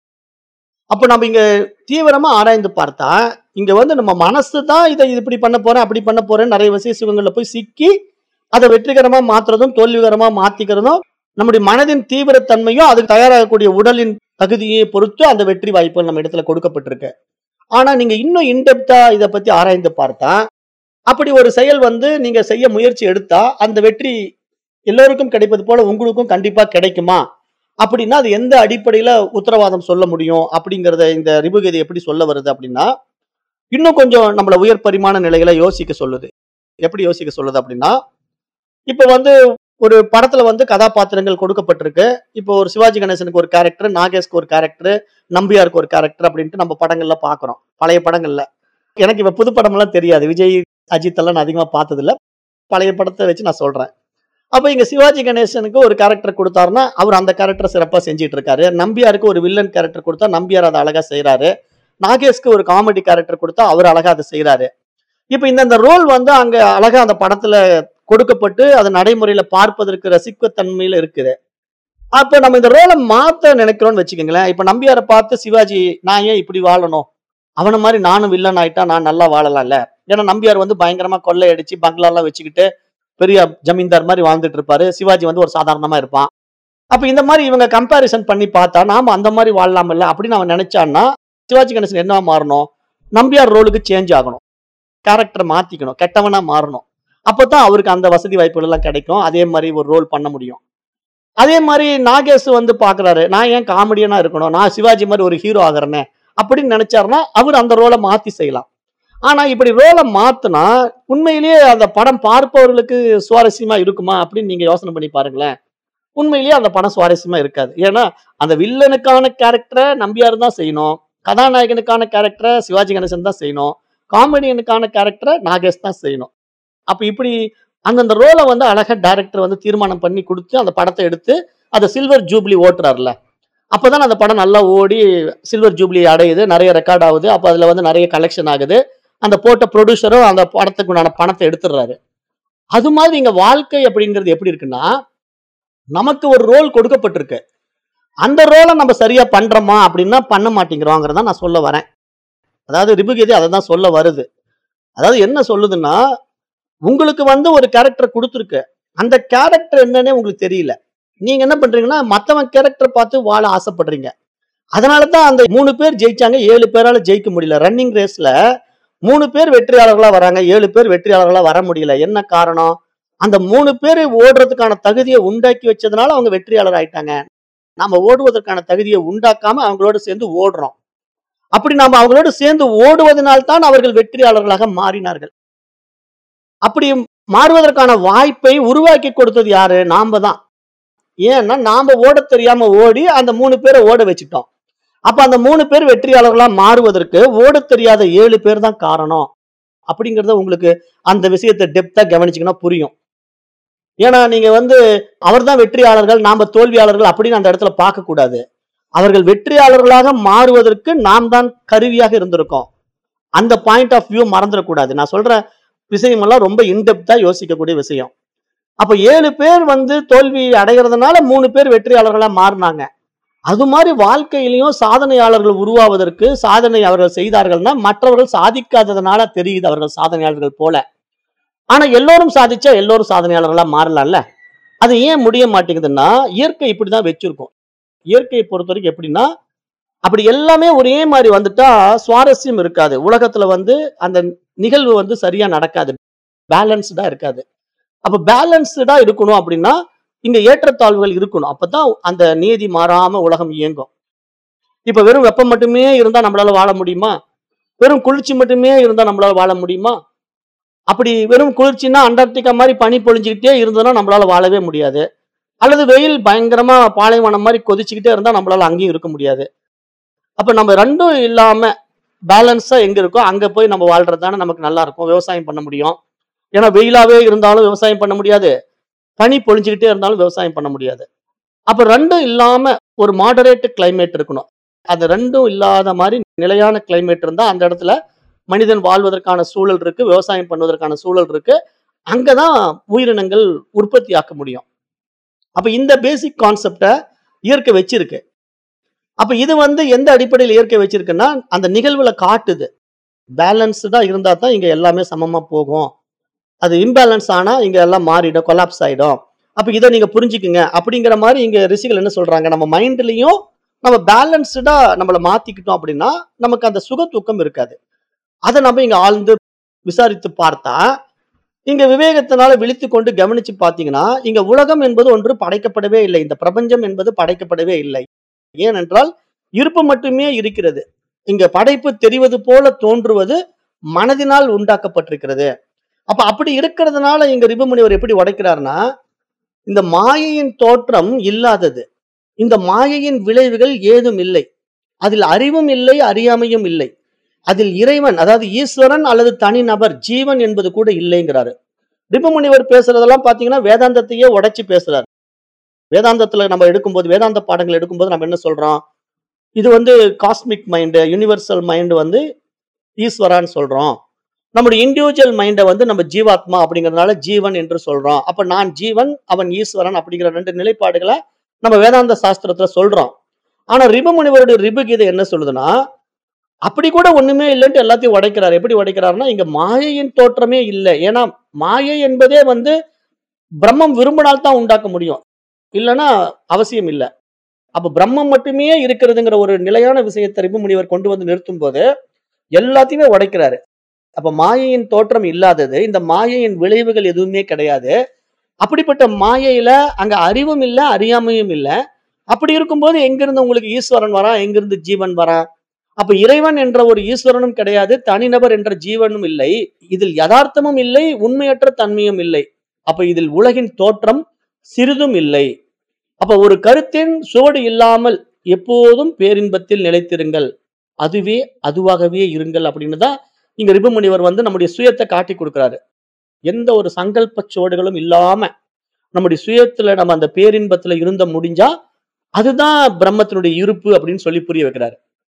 [SPEAKER 1] அப்ப நம்ம இங்க தீவிரமா ஆராய்ந்து பார்த்தா இங்க வந்து நம்ம மனசு தான் இதை இப்படி பண்ண போறேன் அப்படி பண்ண போறேன் நிறைய விசேஷ சுகங்கள்ல போய் சிக்கி அதை வெற்றிகரமா மாத்துறதும் தோல்விகரமா மாத்திக்கிறதும் நம்முடைய மனதின் தீவிரத்தன்மையும் அதுக்கு தயாராகக்கூடிய உடலின் தகுதியை பொறுத்து அந்த வெற்றி வாய்ப்புகள் நம்ம இடத்துல கொடுக்கப்பட்டிருக்கு ஆனா நீங்க இன்னும் இன்டெப்தா இதை பத்தி ஆராய்ந்து பார்த்தா அப்படி ஒரு செயல் வந்து நீங்க செய்ய முயற்சி எடுத்தா அந்த வெற்றி எல்லோருக்கும் கிடைப்பது போல உங்களுக்கும் கண்டிப்பா கிடைக்குமா அப்படின்னா அது எந்த அடிப்படையில உத்தரவாதம் சொல்ல முடியும் அப்படிங்கறத இந்த ரிபுகதி எப்படி சொல்ல வருது அப்படின்னா இன்னும் கொஞ்சம் நம்மள உயர் பரிமாண நிலைகளை யோசிக்க சொல்லுது எப்படி யோசிக்க சொல்லுது அப்படின்னா இப்ப வந்து ஒரு படத்துல வந்து கதாபாத்திரங்கள் கொடுக்கப்பட்டிருக்கு இப்போ ஒரு சிவாஜி கணேசனுக்கு ஒரு கேரக்டர் நாகேஷ்க்கு ஒரு கேரக்டர் நம்பியாருக்கு ஒரு கேரக்டர் அப்படின்ட்டு நம்ம படங்கள்ல பாக்குறோம் பழைய படங்கள்ல எனக்கு இப்ப புது படம்லாம் தெரியாது விஜய் அஜித் எல்லாம் நான் அதிகமா பார்த்தது இல்ல பழைய படத்தை வச்சு நான் சொல்றேன் அப்ப இங்க சிவாஜி கணேசனுக்கு ஒரு கேரக்டர் கொடுத்தாருன்னா அவர் அந்த கேரக்டர் சிறப்பா செஞ்சிட்டு இருக்காரு நம்பியாருக்கு ஒரு வில்லன் கேரக்டர் கொடுத்தா நம்பியார் அதை அழகா செய்யறாரு நாகேஷ்க்கு ஒரு காமெடி கேரக்டர் கொடுத்தா அவர் அழகா அதை செய்யறாரு இப்ப இந்த ரோல் வந்து அங்க அழகா அந்த படத்துல கொடுக்கப்பட்டு அது நடைமுறையில பார்ப்பதற்கு ரசிக்கத்தன்மையில இருக்குது அப்ப நம்ம இந்த ரோலை மாத்த நினைக்கிறோம்னு வச்சுக்கோங்களேன் இப்ப நம்பியாரை பார்த்து சிவாஜி நான் ஏன் இப்படி வாழணும் அவனை மாதிரி நானும் வில்லன் ஆயிட்டா நான் நல்லா வாழலாம்ல ஏன்னா நம்பியார் வந்து பயங்கரமா கொள்ளையடிச்சு பங்களா எல்லாம் வச்சுக்கிட்டு பெரிய ஜமீன்தார் மாதிரி வாழ்ந்துட்டு இருப்பாரு சிவாஜி வந்து ஒரு சாதாரணமா இருப்பான் அப்ப இந்த மாதிரி இவங்க கம்பாரிசன் பண்ணி பார்த்தா நாம அந்த மாதிரி வாழலாம்ல அப்படின்னு அவன் நினைச்சான்னா சிவாஜி கணேசன் என்ன மாறணும் நம்பியார் ரோலுக்கு சேஞ்ச் ஆகணும் கேரக்டர் மாத்திக்கணும் கெட்டவனா மாறணும் அப்பதான் அவருக்கு அந்த வசதி வாய்ப்புகள் எல்லாம் கிடைக்கும் அதே மாதிரி ஒரு ரோல் பண்ண முடியும் அதே மாதிரி நாகேஷ் வந்து பாக்குறாரு நான் ஏன் காமெடியனா இருக்கணும் நான் சிவாஜி மாதிரி ஒரு ஹீரோ ஆகிறேனே அப்படின்னு நினைச்சாருன்னா அவர் அந்த ரோலை மாத்தி செய்யலாம் ஆனா இப்படி ரோலை மாத்துனா உண்மையிலேயே அந்த படம் பார்ப்பவர்களுக்கு சுவாரஸ்யமா இருக்குமா அப்படின்னு நீங்க யோசனை பண்ணி பாருங்களேன் உண்மையிலேயே அந்த படம் சுவாரஸ்யமா இருக்காது ஏன்னா அந்த வில்லனுக்கான கேரக்டரை நம்பியார் தான் செய்யணும் கதாநாயகனுக்கான கேரக்டரை சிவாஜி கணேசன் தான் செய்யணும் காமெடியனுக்கான கேரக்டரை நாகேஷ் தான் செய்யணும் அப்ப இப்படி அந்தந்த ரோலை வந்து அழகா டைரக்டர் வந்து தீர்மானம் பண்ணி கொடுத்து அந்த படத்தை எடுத்து அதை சில்வர் ஜூப்ளி ஓட்டுறாருல அப்பதான் அந்த படம் நல்லா ஓடி சில்வர் ஜூப்ளி அடையுது நிறைய ரெக்கார்ட் ஆகுது அப்ப அதுல வந்து நிறைய கலெக்ஷன் ஆகுது அந்த போட்ட ப்ரொடியூசரும் அந்த படத்துக்கு உண்டான பணத்தை எடுத்துடுறாரு அது மாதிரி இங்க வாழ்க்கை அப்படிங்கிறது எப்படி இருக்குன்னா நமக்கு ஒரு ரோல் கொடுக்கப்பட்டிருக்கு அந்த ரோலை நம்ம சரியா பண்றோமா அப்படின்னா பண்ண மாட்டேங்கிறோங்கிறத நான் சொல்ல வரேன் அதாவது ரிபுகீதை அதை தான் சொல்ல வருது அதாவது என்ன சொல்லுதுன்னா உங்களுக்கு வந்து ஒரு கேரக்டர் கொடுத்துருக்கு அந்த கேரக்டர் என்னன்னே உங்களுக்கு தெரியல நீங்க என்ன பண்றீங்கன்னா மத்தவன் கேரக்டர் பார்த்து வாழ ஆசைப்படுறீங்க அதனால தான் அந்த மூணு பேர் ஜெயிச்சாங்க ஏழு பேரால ஜெயிக்க முடியல ரன்னிங் ரேஸ்ல மூணு பேர் வெற்றியாளர்களா வராங்க ஏழு பேர் வெற்றியாளர்களா வர முடியல என்ன காரணம் அந்த மூணு பேர் ஓடுறதுக்கான தகுதியை உண்டாக்கி வச்சதுனால அவங்க வெற்றியாளர் ஆயிட்டாங்க நாம ஓடுவதற்கான தகுதியை உண்டாக்காம அவங்களோட சேர்ந்து ஓடுறோம் அப்படி நாம அவங்களோட சேர்ந்து ஓடுவதனால் தான் அவர்கள் வெற்றியாளர்களாக மாறினார்கள் அப்படி மாறுவதற்கான வாய்ப்பை உருவாக்கி கொடுத்தது யாரு நாம தான் ஏன்னா நாம ஓட தெரியாம ஓடி அந்த மூணு பேரை ஓட வச்சுட்டோம் அப்ப அந்த மூணு பேர் வெற்றியாளர்களா மாறுவதற்கு ஓட தெரியாத ஏழு பேர் தான் காரணம் அப்படிங்கறத உங்களுக்கு அந்த விஷயத்தை டெப்தா கவனிச்சீங்கன்னா புரியும் ஏன்னா நீங்க வந்து அவர்தான் வெற்றியாளர்கள் நாம தோல்வியாளர்கள் அப்படின்னு அந்த இடத்துல பார்க்க கூடாது அவர்கள் வெற்றியாளர்களாக மாறுவதற்கு நாம் தான் கருவியாக இருந்திருக்கோம் அந்த பாயிண்ட் ஆஃப் வியூ மறந்துடக்கூடாது நான் சொல்ற விஷயமெல்லாம் ரொம்ப இன்டெப்தா யோசிக்கக்கூடிய விஷயம் அப்ப ஏழு பேர் வந்து தோல்வி அடைகிறதுனால மூணு பேர் வெற்றியாளர்களா மாறினாங்க அது மாதிரி வாழ்க்கையிலையும் சாதனையாளர்கள் உருவாவதற்கு சாதனை அவர்கள் செய்தார்கள்னா மற்றவர்கள் சாதிக்காததுனால தெரியுது அவர்கள் சாதனையாளர்கள் போல ஆனா எல்லோரும் சாதிச்சா எல்லோரும் சாதனையாளர்களா மாறலாம்ல அது ஏன் முடிய மாட்டேங்குதுன்னா இயற்கை இப்படிதான் வச்சிருக்கும் இயற்கையை பொறுத்த வரைக்கும் எப்படின்னா அப்படி எல்லாமே ஒரே மாதிரி வந்துட்டா சுவாரஸ்யம் இருக்காது உலகத்துல வந்து அந்த நிகழ்வு வந்து சரியா நடக்காது பேலன்ஸ்டா இருக்காது அப்ப பேலன்ஸ்டா இருக்கணும் அப்படின்னா இங்க ஏற்றத்தாழ்வுகள் இருக்கணும் அப்பதான் அந்த நீதி மாறாம உலகம் இயங்கும் இப்ப வெறும் வெப்பம் மட்டுமே இருந்தா நம்மளால வாழ முடியுமா வெறும் குளிர்ச்சி மட்டுமே இருந்தா நம்மளால வாழ முடியுமா அப்படி வெறும் குளிர்ச்சின்னா அண்டார்டிகா மாதிரி பனி பொழிஞ்சுக்கிட்டே இருந்ததுன்னா நம்மளால வாழவே முடியாது அல்லது வெயில் பயங்கரமா பாலைவனம் மாதிரி கொதிச்சுக்கிட்டே இருந்தா நம்மளால அங்கேயும் இருக்க முடியாது அப்ப நம்ம ரெண்டும் இல்லாம பேலன்ஸா எங்க இருக்கோ அங்க போய் நம்ம வாழ்றது தானே நமக்கு நல்லா இருக்கும் விவசாயம் பண்ண முடியும் ஏன்னா வெயிலாவே இருந்தாலும் விவசாயம் பண்ண முடியாது பனி பொழிஞ்சுக்கிட்டே இருந்தாலும் விவசாயம் பண்ண முடியாது அப்ப ரெண்டும் இல்லாம ஒரு மாடரேட் கிளைமேட் இருக்கணும் அது ரெண்டும் இல்லாத மாதிரி நிலையான கிளைமேட் இருந்தா அந்த இடத்துல மனிதன் வாழ்வதற்கான சூழல் இருக்கு விவசாயம் பண்ணுவதற்கான சூழல் இருக்கு அங்கதான் உயிரினங்கள் உற்பத்தி ஆக்க முடியும் அப்ப இந்த பேசிக் கான்செப்டை இயற்கை வச்சிருக்கு அப்ப இது வந்து எந்த அடிப்படையில் இயற்கை வச்சிருக்குன்னா அந்த நிகழ்வுல காட்டுது பேலன்ஸ்டா இருந்தா தான் இங்க எல்லாமே சமமா போகும் அது இம்பேலன்ஸ் ஆனா இங்க எல்லாம் மாறிடும் கொலாப்ஸ் ஆயிடும் அப்ப இதை நீங்க புரிஞ்சுக்குங்க அப்படிங்கிற மாதிரி இங்க ரிஷிகள் என்ன சொல்றாங்க நம்ம மைண்ட்லயும் நம்ம பேலன்ஸ்டா நம்மளை மாத்திக்கிட்டோம் அப்படின்னா நமக்கு அந்த சுக தூக்கம் இருக்காது அதை நம்ம இங்க ஆழ்ந்து விசாரித்து பார்த்தா இங்க விவேகத்தினால விழித்து கொண்டு கவனிச்சு பார்த்தீங்கன்னா இங்க உலகம் என்பது ஒன்று படைக்கப்படவே இல்லை இந்த பிரபஞ்சம் என்பது படைக்கப்படவே இல்லை ஏனென்றால் இருப்பு மட்டுமே இருக்கிறது இங்க படைப்பு தெரிவது போல தோன்றுவது மனதினால் உண்டாக்கப்பட்டிருக்கிறது அப்ப அப்படி இருக்கிறதுனால இங்க ரிபுமுனிவர் எப்படி உடைக்கிறார்னா இந்த மாயையின் தோற்றம் இல்லாதது இந்த மாயையின் விளைவுகள் ஏதும் இல்லை அதில் அறிவும் இல்லை அறியாமையும் இல்லை அதில் இறைவன் அதாவது ஈஸ்வரன் அல்லது தனிநபர் ஜீவன் என்பது கூட இல்லைங்கிறாரு ரிபுமுனிவர் பேசுறதெல்லாம் பாத்தீங்கன்னா வேதாந்தத்தையே உடைச்சு பேசுறாரு வேதாந்தத்துல நம்ம எடுக்கும்போது வேதாந்த பாடங்கள் எடுக்கும்போது நம்ம என்ன சொல்றோம் இது வந்து காஸ்மிக் மைண்டு யுனிவர்சல் மைண்டு வந்து ஈஸ்வரான்னு சொல்றோம் நம்முடைய இண்டிவிஜுவல் மைண்டை வந்து நம்ம ஜீவாத்மா அப்படிங்கறதுனால ஜீவன் என்று சொல்றோம் அப்ப நான் ஜீவன் அவன் ஈஸ்வரன் அப்படிங்கிற ரெண்டு நிலைப்பாடுகளை நம்ம வேதாந்த சாஸ்திரத்துல சொல்றோம் ஆனா ரிபு முனிவருடைய ரிபு கீதை என்ன சொல்லுதுன்னா அப்படி கூட ஒண்ணுமே இல்லைன்ட்டு எல்லாத்தையும் உடைக்கிறார் எப்படி உடைக்கிறாருன்னா இங்க மாயையின் தோற்றமே இல்லை ஏன்னா மாயை என்பதே வந்து பிரம்மம் விரும்பினால் தான் உண்டாக்க முடியும் இல்லைன்னா அவசியம் இல்லை அப்ப பிரம்மம் மட்டுமே இருக்கிறதுங்கிற ஒரு நிலையான விஷயத்தை ரிபு முனிவர் கொண்டு வந்து நிறுத்தும் போது எல்லாத்தையுமே உடைக்கிறாரு அப்ப மாயையின் தோற்றம் இல்லாதது இந்த மாயையின் விளைவுகள் எதுவுமே கிடையாது அப்படிப்பட்ட மாயையில அங்க அறிவும் இல்லை அறியாமையும் இல்லை அப்படி இருக்கும்போது எங்கிருந்து உங்களுக்கு ஈஸ்வரன் வரா எங்கிருந்து ஜீவன் வரா அப்ப இறைவன் என்ற ஒரு ஈஸ்வரனும் கிடையாது தனிநபர் என்ற ஜீவனும் இல்லை இதில் யதார்த்தமும் இல்லை உண்மையற்ற தன்மையும் இல்லை அப்ப இதில் உலகின் தோற்றம் சிறிதும் இல்லை அப்ப ஒரு கருத்தின் சுவடு இல்லாமல் எப்போதும் பேரின்பத்தில் நிலைத்திருங்கள் அதுவே அதுவாகவே இருங்கள் அப்படின்னு தான் இங்க ரிபுமுனிவர் வந்து நம்முடைய சுயத்தை காட்டி கொடுக்கிறாரு எந்த ஒரு சங்கல்ப சுவடுகளும் இல்லாம நம்முடைய சுயத்துல நம்ம அந்த பேரின்பத்துல இருந்த முடிஞ்சா அதுதான் பிரம்மத்தினுடைய இருப்பு அப்படின்னு சொல்லி புரிய வைக்கிறாரு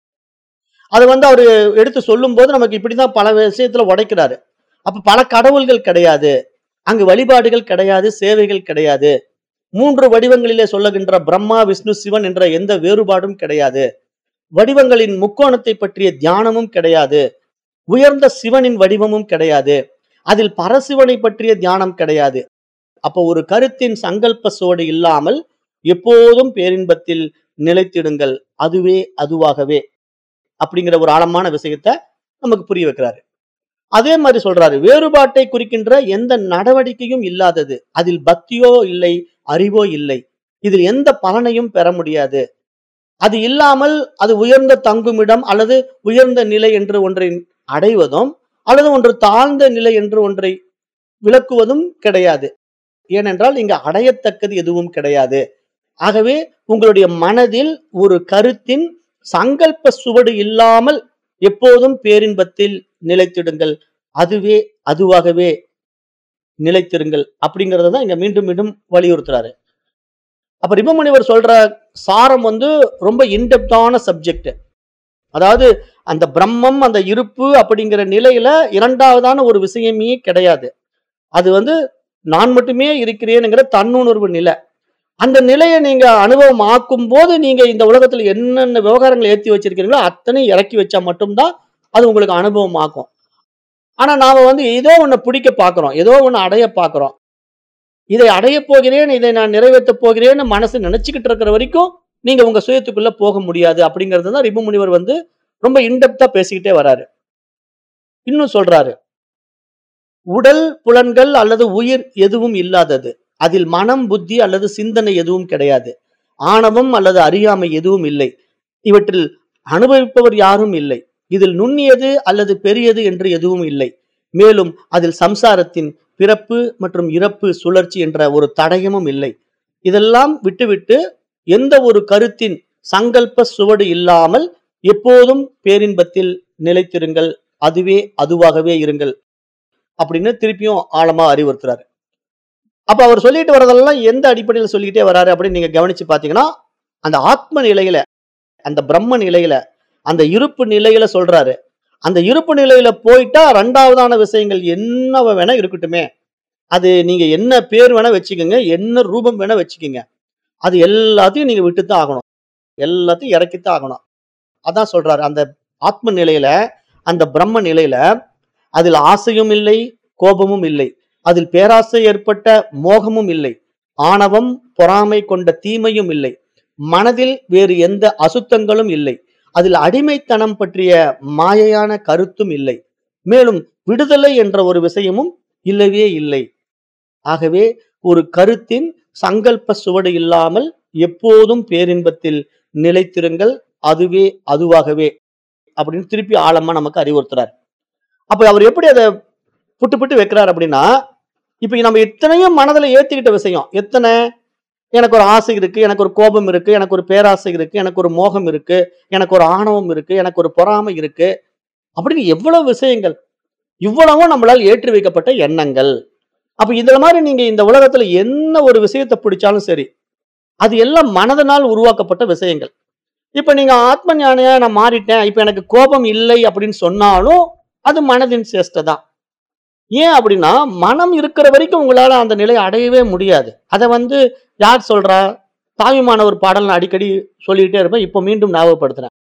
[SPEAKER 1] அது வந்து அவரு எடுத்து சொல்லும் போது நமக்கு இப்படிதான் பல விஷயத்துல உடைக்கிறாரு அப்ப பல கடவுள்கள் கிடையாது அங்கு வழிபாடுகள் கிடையாது சேவைகள் கிடையாது மூன்று வடிவங்களிலே சொல்லுகின்ற பிரம்மா விஷ்ணு சிவன் என்ற எந்த வேறுபாடும் கிடையாது வடிவங்களின் முக்கோணத்தை பற்றிய தியானமும் கிடையாது உயர்ந்த சிவனின் வடிவமும் கிடையாது அதில் பரசிவனை பற்றிய தியானம் கிடையாது அப்போ ஒரு கருத்தின் சங்கல்ப சோடு இல்லாமல் எப்போதும் பேரின்பத்தில் நிலைத்திடுங்கள் அதுவே அதுவாகவே அப்படிங்கிற ஒரு ஆழமான விஷயத்த நமக்கு புரிய வைக்கிறாரு அதே மாதிரி சொல்றாரு வேறுபாட்டை குறிக்கின்ற எந்த நடவடிக்கையும் இல்லாதது அதில் பக்தியோ இல்லை அறிவோ இல்லை இதில் எந்த பலனையும் பெற முடியாது அது இல்லாமல் அது உயர்ந்த தங்குமிடம் அல்லது உயர்ந்த நிலை என்று ஒன்றை அடைவதும் அல்லது ஒன்று தாழ்ந்த நிலை என்று ஒன்றை விளக்குவதும் கிடையாது ஏனென்றால் இங்க அடையத்தக்கது எதுவும் கிடையாது ஆகவே உங்களுடைய மனதில் ஒரு கருத்தின் சங்கல்ப சுவடு இல்லாமல் எப்போதும் பேரின்பத்தில் நிலைத்திடுங்கள் அதுவே அதுவாகவே நிலைத்திருங்கள் அப்படிங்கறத தான் இங்க மீண்டும் மீண்டும் வலியுறுத்துறாரு அப்ப ரிபமுனிவர் சொல்ற சாரம் வந்து ரொம்ப இன்டெப்தான சப்ஜெக்ட் அதாவது அந்த பிரம்மம் அந்த இருப்பு அப்படிங்கிற நிலையில இரண்டாவதான ஒரு விஷயமே கிடையாது அது வந்து நான் மட்டுமே இருக்கிறேனுங்கிற தன்னுணர்வு நிலை அந்த நிலையை நீங்க அனுபவம் ஆக்கும் போது நீங்க இந்த உலகத்துல என்னென்ன விவகாரங்களை ஏத்தி வச்சிருக்கீங்களோ அத்தனை இறக்கி வச்சா மட்டும்தான் அது உங்களுக்கு அனுபவம் ஆக்கும் ஆனா நாம வந்து ஏதோ ஒண்ணு பிடிக்க பாக்குறோம் ஏதோ ஒண்ணு அடைய பாக்குறோம் இதை அடைய போகிறேன் இதை நான் நிறைவேற்ற போகிறேன்னு மனசு நினைச்சுக்கிட்டு இருக்கிற வரைக்கும் நீங்க உங்க சுயத்துக்குள்ள போக முடியாது அப்படிங்கிறது தான் ரிபு முனிவர் வந்து ரொம்ப இன்டெப்தா பேசிக்கிட்டே வராரு இன்னும் சொல்றாரு உடல் புலன்கள் அல்லது உயிர் எதுவும் இல்லாதது அதில் மனம் புத்தி அல்லது சிந்தனை எதுவும் கிடையாது ஆணவம் அல்லது அறியாமை எதுவும் இல்லை இவற்றில் அனுபவிப்பவர் யாரும் இல்லை இதில் நுண்ணியது அல்லது பெரியது என்று எதுவும் இல்லை மேலும் அதில் சம்சாரத்தின் பிறப்பு மற்றும் இறப்பு சுழற்சி என்ற ஒரு தடயமும் இல்லை இதெல்லாம் விட்டுவிட்டு எந்த ஒரு கருத்தின் சங்கல்ப சுவடு இல்லாமல் எப்போதும் பேரின்பத்தில் நிலைத்திருங்கள் அதுவே அதுவாகவே இருங்கள் அப்படின்னு திருப்பியும் ஆழமா அறிவுறுத்துறாரு அப்ப அவர் சொல்லிட்டு வரதெல்லாம் எந்த அடிப்படையில் சொல்லிக்கிட்டே வராரு அப்படின்னு நீங்க கவனிச்சு பாத்தீங்கன்னா அந்த ஆத்ம நிலையில அந்த பிரம்ம நிலையில அந்த இருப்பு நிலையில சொல்றாரு அந்த இருப்பு நிலையில போயிட்டா ரெண்டாவதான விஷயங்கள் என்ன வேணா இருக்கட்டுமே அது நீங்க என்ன பேர் வேணா வச்சுக்கோங்க என்ன ரூபம் வேணா வச்சுக்கோங்க அது எல்லாத்தையும் நீங்க விட்டுத்தான் ஆகணும் எல்லாத்தையும் இறக்கித்தான் ஆகணும் அதான் சொல்றாரு அந்த ஆத்ம நிலையில அந்த பிரம்ம நிலையில அதில் ஆசையும் இல்லை கோபமும் இல்லை அதில் பேராசை ஏற்பட்ட மோகமும் இல்லை ஆணவம் பொறாமை கொண்ட தீமையும் இல்லை மனதில் வேறு எந்த அசுத்தங்களும் இல்லை அதில் அடிமைத்தனம் பற்றிய மாயையான கருத்தும் இல்லை மேலும் விடுதலை என்ற ஒரு விஷயமும் இல்லவே இல்லை ஆகவே ஒரு கருத்தின் சங்கல்ப சுவடு இல்லாமல் எப்போதும் பேரின்பத்தில் நிலைத்திருங்கள் அதுவே அதுவாகவே அப்படின்னு திருப்பி ஆழமா நமக்கு அறிவுறுத்துறார் அப்ப அவர் எப்படி அதை புட்டு புட்டு வைக்கிறார் அப்படின்னா இப்ப நம்ம எத்தனையும் மனதுல ஏத்திக்கிட்ட விஷயம் எத்தனை எனக்கு ஒரு ஆசை இருக்கு எனக்கு ஒரு கோபம் இருக்கு எனக்கு ஒரு பேராசை இருக்கு எனக்கு ஒரு மோகம் இருக்கு எனக்கு ஒரு ஆணவம் இருக்கு எனக்கு ஒரு பொறாமை இருக்கு அப்படின்னு எவ்வளவு விஷயங்கள் இவ்வளவும் நம்மளால் ஏற்றி வைக்கப்பட்ட எண்ணங்கள் அப்ப இதுல மாதிரி நீங்க இந்த உலகத்துல என்ன ஒரு விஷயத்தை பிடிச்சாலும் சரி அது எல்லாம் மனதனால் உருவாக்கப்பட்ட விஷயங்கள் இப்ப நீங்க ஆத்ம ஞானியா நான் மாறிட்டேன் இப்ப எனக்கு கோபம் இல்லை அப்படின்னு சொன்னாலும் அது மனதின் சேஷ்டை தான் ஏன் அப்படின்னா மனம் இருக்கிற வரைக்கும் உங்களால அந்த நிலையை அடையவே முடியாது அதை வந்து யார் சொல்றா தாயுமான ஒரு பாடல் நான் அடிக்கடி சொல்லிக்கிட்டே இருப்பேன் இப்போ மீண்டும் ஞாபகப்படுத்துறேன்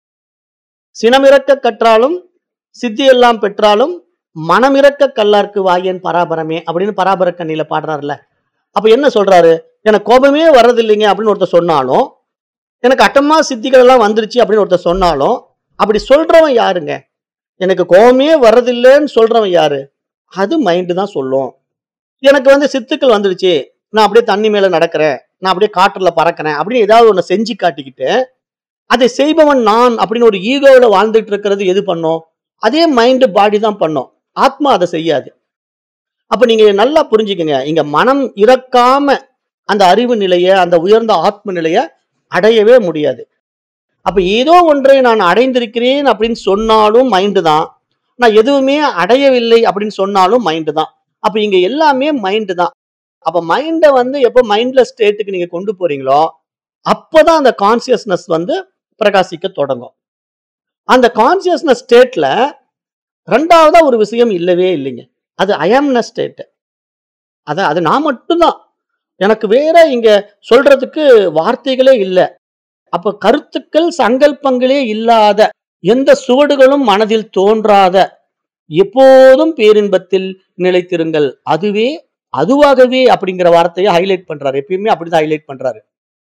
[SPEAKER 1] சினமிறக்க கற்றாலும் சித்தி எல்லாம் பெற்றாலும் மனமிறக்க கல்லார்க்கு வாயன் பராபரமே அப்படின்னு பராபர கண்ணில பாடுறாருல அப்ப என்ன சொல்றாரு எனக்கு கோபமே வர்றதில்லைங்க அப்படின்னு ஒருத்தர் சொன்னாலும் எனக்கு அட்டமா சித்திகள் எல்லாம் வந்துருச்சு அப்படின்னு ஒருத்தர் சொன்னாலும் அப்படி சொல்றவன் யாருங்க எனக்கு கோபமே வர்றதில்லைன்னு சொல்றவன் யாரு அது மைண்டு தான் சொல்லும் எனக்கு வந்து சித்துக்கள் வந்துடுச்சு நான் அப்படியே தண்ணி மேல நடக்கிறேன் நான் அப்படியே காற்றுல பறக்கிறேன் அப்படின்னு ஏதாவது ஒண்ணு செஞ்சு காட்டிக்கிட்டு அதை செய்பவன் நான் அப்படின்னு ஒரு ஈகோவில் வாழ்ந்துட்டு இருக்கிறது எது பண்ணும் அதே மைண்டு பாடி தான் பண்ணும் ஆத்மா அதை செய்யாது அப்ப நீங்க நல்லா புரிஞ்சுக்கங்க இங்க மனம் இறக்காம அந்த அறிவு நிலைய அந்த உயர்ந்த ஆத்ம நிலைய அடையவே முடியாது அப்ப ஏதோ ஒன்றை நான் அடைந்திருக்கிறேன் அப்படின்னு சொன்னாலும் மைண்டு தான் நான் எதுவுமே அடையவில்லை அப்படின்னு சொன்னாலும் மைண்டு தான் அப்ப இங்க எல்லாமே மைண்டு தான் அப்ப மைண்டை வந்து எப்போ மைண்ட்லெஸ் ஸ்டேட்டுக்கு நீங்க கொண்டு போறீங்களோ அப்பதான் அந்த கான்சியஸ்னஸ் வந்து பிரகாசிக்க தொடங்கும் அந்த கான்சியஸ்னஸ் ஸ்டேட்ல ரெண்டாவதா ஒரு விஷயம் இல்லவே இல்லைங்க அது அயம்னஸ் ஸ்டேட் அதான் அது நான் மட்டும்தான் எனக்கு வேற இங்க சொல்றதுக்கு வார்த்தைகளே இல்லை அப்ப கருத்துக்கள் சங்கல்பங்களே இல்லாத எந்த சுவடுகளும் மனதில் தோன்றாத எப்போதும் பேரின்பத்தில் நிலைத்திருங்கள் அதுவே அதுவாகவே அப்படிங்கிற வார்த்தையை ஹைலைட் பண்றாரு எப்பயுமே அப்படிதான் ஹைலைட் பண்றாரு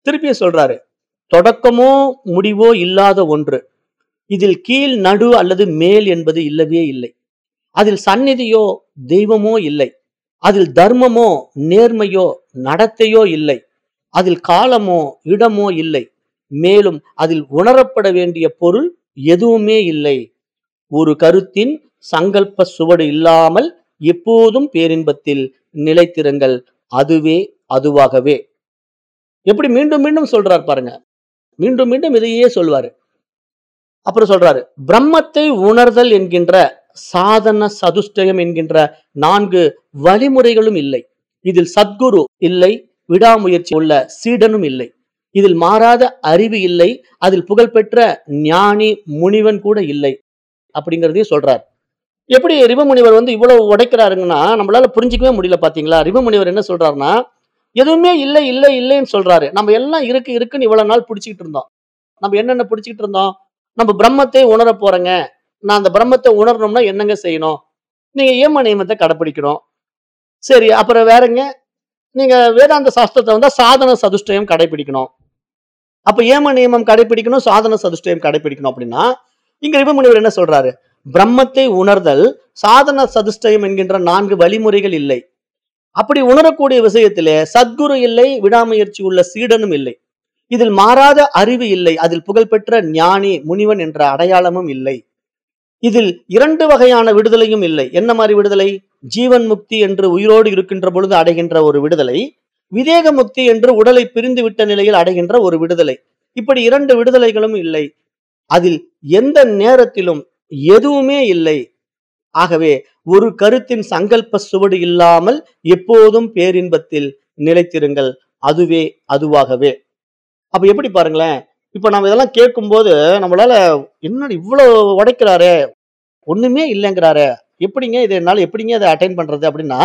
[SPEAKER 1] திருப்பியும் சொல்றாரு தொடக்கமோ முடிவோ இல்லாத ஒன்று இதில் கீழ் நடு அல்லது மேல் என்பது இல்லவே இல்லை அதில் சந்நிதியோ தெய்வமோ இல்லை அதில் தர்மமோ நேர்மையோ நடத்தையோ இல்லை அதில் காலமோ இடமோ இல்லை மேலும் அதில் உணரப்பட வேண்டிய பொருள் எதுவுமே இல்லை ஒரு கருத்தின் சங்கல்ப சுவடு இல்லாமல் எப்போதும் பேரின்பத்தில் நிலைத்திருங்கள் அதுவே அதுவாகவே எப்படி மீண்டும் மீண்டும் சொல்றார் பாருங்க மீண்டும் மீண்டும் இதையே சொல்வாரு அப்புறம் சொல்றாரு பிரம்மத்தை உணர்தல் என்கின்ற சாதன சதுஷ்டயம் என்கின்ற நான்கு வழிமுறைகளும் இல்லை இதில் சத்குரு இல்லை விடாமுயற்சி உள்ள சீடனும் இல்லை இதில் மாறாத அறிவு இல்லை அதில் புகழ்பெற்ற ஞானி முனிவன் கூட இல்லை அப்படிங்கிறதையும் சொல்றார் எப்படி ரிபமுனிவர் வந்து இவ்வளவு உடைக்கிறாருங்கன்னா நம்மளால புரிஞ்சிக்கவே முடியல பாத்தீங்களா ரிபமுனிவர் என்ன சொல்றாருன்னா எதுவுமே இல்லை இல்லை இல்லைன்னு சொல்றாரு நம்ம எல்லாம் இருக்கு இருக்குன்னு இவ்வளவு நாள் பிடிச்சிக்கிட்டு இருந்தோம் நம்ம என்னென்ன பிடிச்சிக்கிட்டு இருந்தோம் நம்ம பிரம்மத்தை உணர போறேங்க நான் அந்த பிரம்மத்தை உணரணும்னா என்னங்க செய்யணும் நீங்க ஏம நியமத்தை கடைப்பிடிக்கணும் சரி அப்புறம் வேறங்க நீங்க வேதாந்த சாஸ்திரத்தை வந்தா சாதன சதுஷ்டயம் கடைபிடிக்கணும் அப்ப ஏம நியமம் கடைபிடிக்கணும் சாதன சதுஷ்டயம் கடைபிடிக்கணும் அப்படின்னா இங்க ரிபமுனிவர் என்ன சொல்றாரு பிரம்மத்தை உணர்தல் சாதன சதுஷ்டயம் என்கின்ற நான்கு வழிமுறைகள் இல்லை அப்படி உணரக்கூடிய விஷயத்திலே சத்குரு இல்லை விடாமுயற்சி உள்ள சீடனும் இல்லை இதில் மாறாத அறிவு இல்லை அதில் புகழ்பெற்ற ஞானி முனிவன் என்ற அடையாளமும் இல்லை இதில் இரண்டு வகையான விடுதலையும் இல்லை என்ன மாதிரி விடுதலை ஜீவன் முக்தி என்று உயிரோடு இருக்கின்ற பொழுது அடைகின்ற ஒரு விடுதலை விதேக முக்தி என்று உடலை பிரிந்து விட்ட நிலையில் அடைகின்ற ஒரு விடுதலை இப்படி இரண்டு விடுதலைகளும் இல்லை அதில் எந்த நேரத்திலும் எதுவுமே இல்லை ஆகவே ஒரு கருத்தின் சங்கல்ப சுவடு இல்லாமல் எப்போதும் பேரின்பத்தில் நிலைத்திருங்கள் அதுவே அதுவாகவே அப்ப எப்படி பாருங்களேன் இப்ப நம்ம இதெல்லாம் கேட்கும்போது நம்மளால என்ன இவ்வளவு உடைக்கிறாரே ஒண்ணுமே இல்லைங்கிறாரே எப்படிங்க இது என்னால எப்படிங்க இதை அட்டைன் பண்றது அப்படின்னா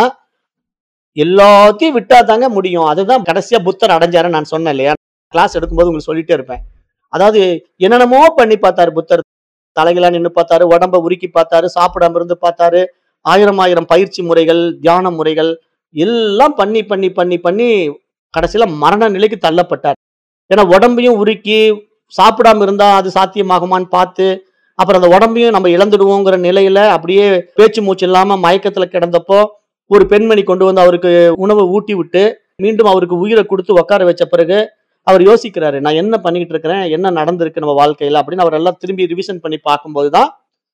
[SPEAKER 1] எல்லாத்தையும் விட்டா தாங்க முடியும் அதுதான் கடைசியா புத்தர் அடைஞ்சாருன்னு நான் சொன்னேன் இல்லையா கிளாஸ் எடுக்கும்போது உங்களுக்கு சொல்லிட்டே இருப்பேன் அதாவது என்னென்னமோ பண்ணி பார்த்தாரு புத்தர் தலைகளா நின்று பார்த்தாரு உடம்ப உருக்கி பார்த்தாரு சாப்பிடாம இருந்து பார்த்தாரு ஆயிரம் ஆயிரம் பயிற்சி முறைகள் தியான முறைகள் எல்லாம் பண்ணி பண்ணி பண்ணி பண்ணி கடைசியில மரண நிலைக்கு தள்ளப்பட்டார் ஏன்னா உடம்பையும் உருக்கி சாப்பிடாம இருந்தா அது சாத்தியமாகுமான்னு பார்த்து அப்புறம் அந்த உடம்பையும் நம்ம இழந்துடுவோங்கிற நிலையில அப்படியே பேச்சு மூச்சு இல்லாம மயக்கத்துல கிடந்தப்போ ஒரு பெண்மணி கொண்டு வந்து அவருக்கு உணவை ஊட்டி விட்டு மீண்டும் அவருக்கு உயிரை கொடுத்து உட்கார வச்ச பிறகு அவர் யோசிக்கிறாரு நான் என்ன பண்ணிக்கிட்டு இருக்கிறேன் என்ன நடந்திருக்கு நம்ம வாழ்க்கையில அப்படின்னு அவர் எல்லாம் திரும்பி ரிவிஷன் பண்ணி பார்க்கும்போது தான்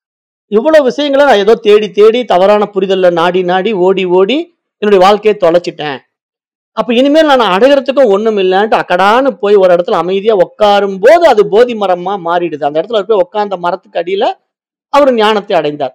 [SPEAKER 1] இவ்வளவு விஷயங்களை நான் ஏதோ தேடி தேடி தவறான புரிதல்ல நாடி நாடி ஓடி ஓடி என்னுடைய வாழ்க்கையை தொலைச்சிட்டேன் அப்ப இனிமேல் நான் அடைகிறதுக்கும் ஒண்ணும் இல்லைன்ட்டு அக்கடான்னு போய் ஒரு இடத்துல அமைதியா உட்காரும் போது அது போதி மரமா மாறிடுது அந்த இடத்துல போய் உட்கார்ந்த மரத்துக்கு அடியில அவர் ஞானத்தை அடைந்தார்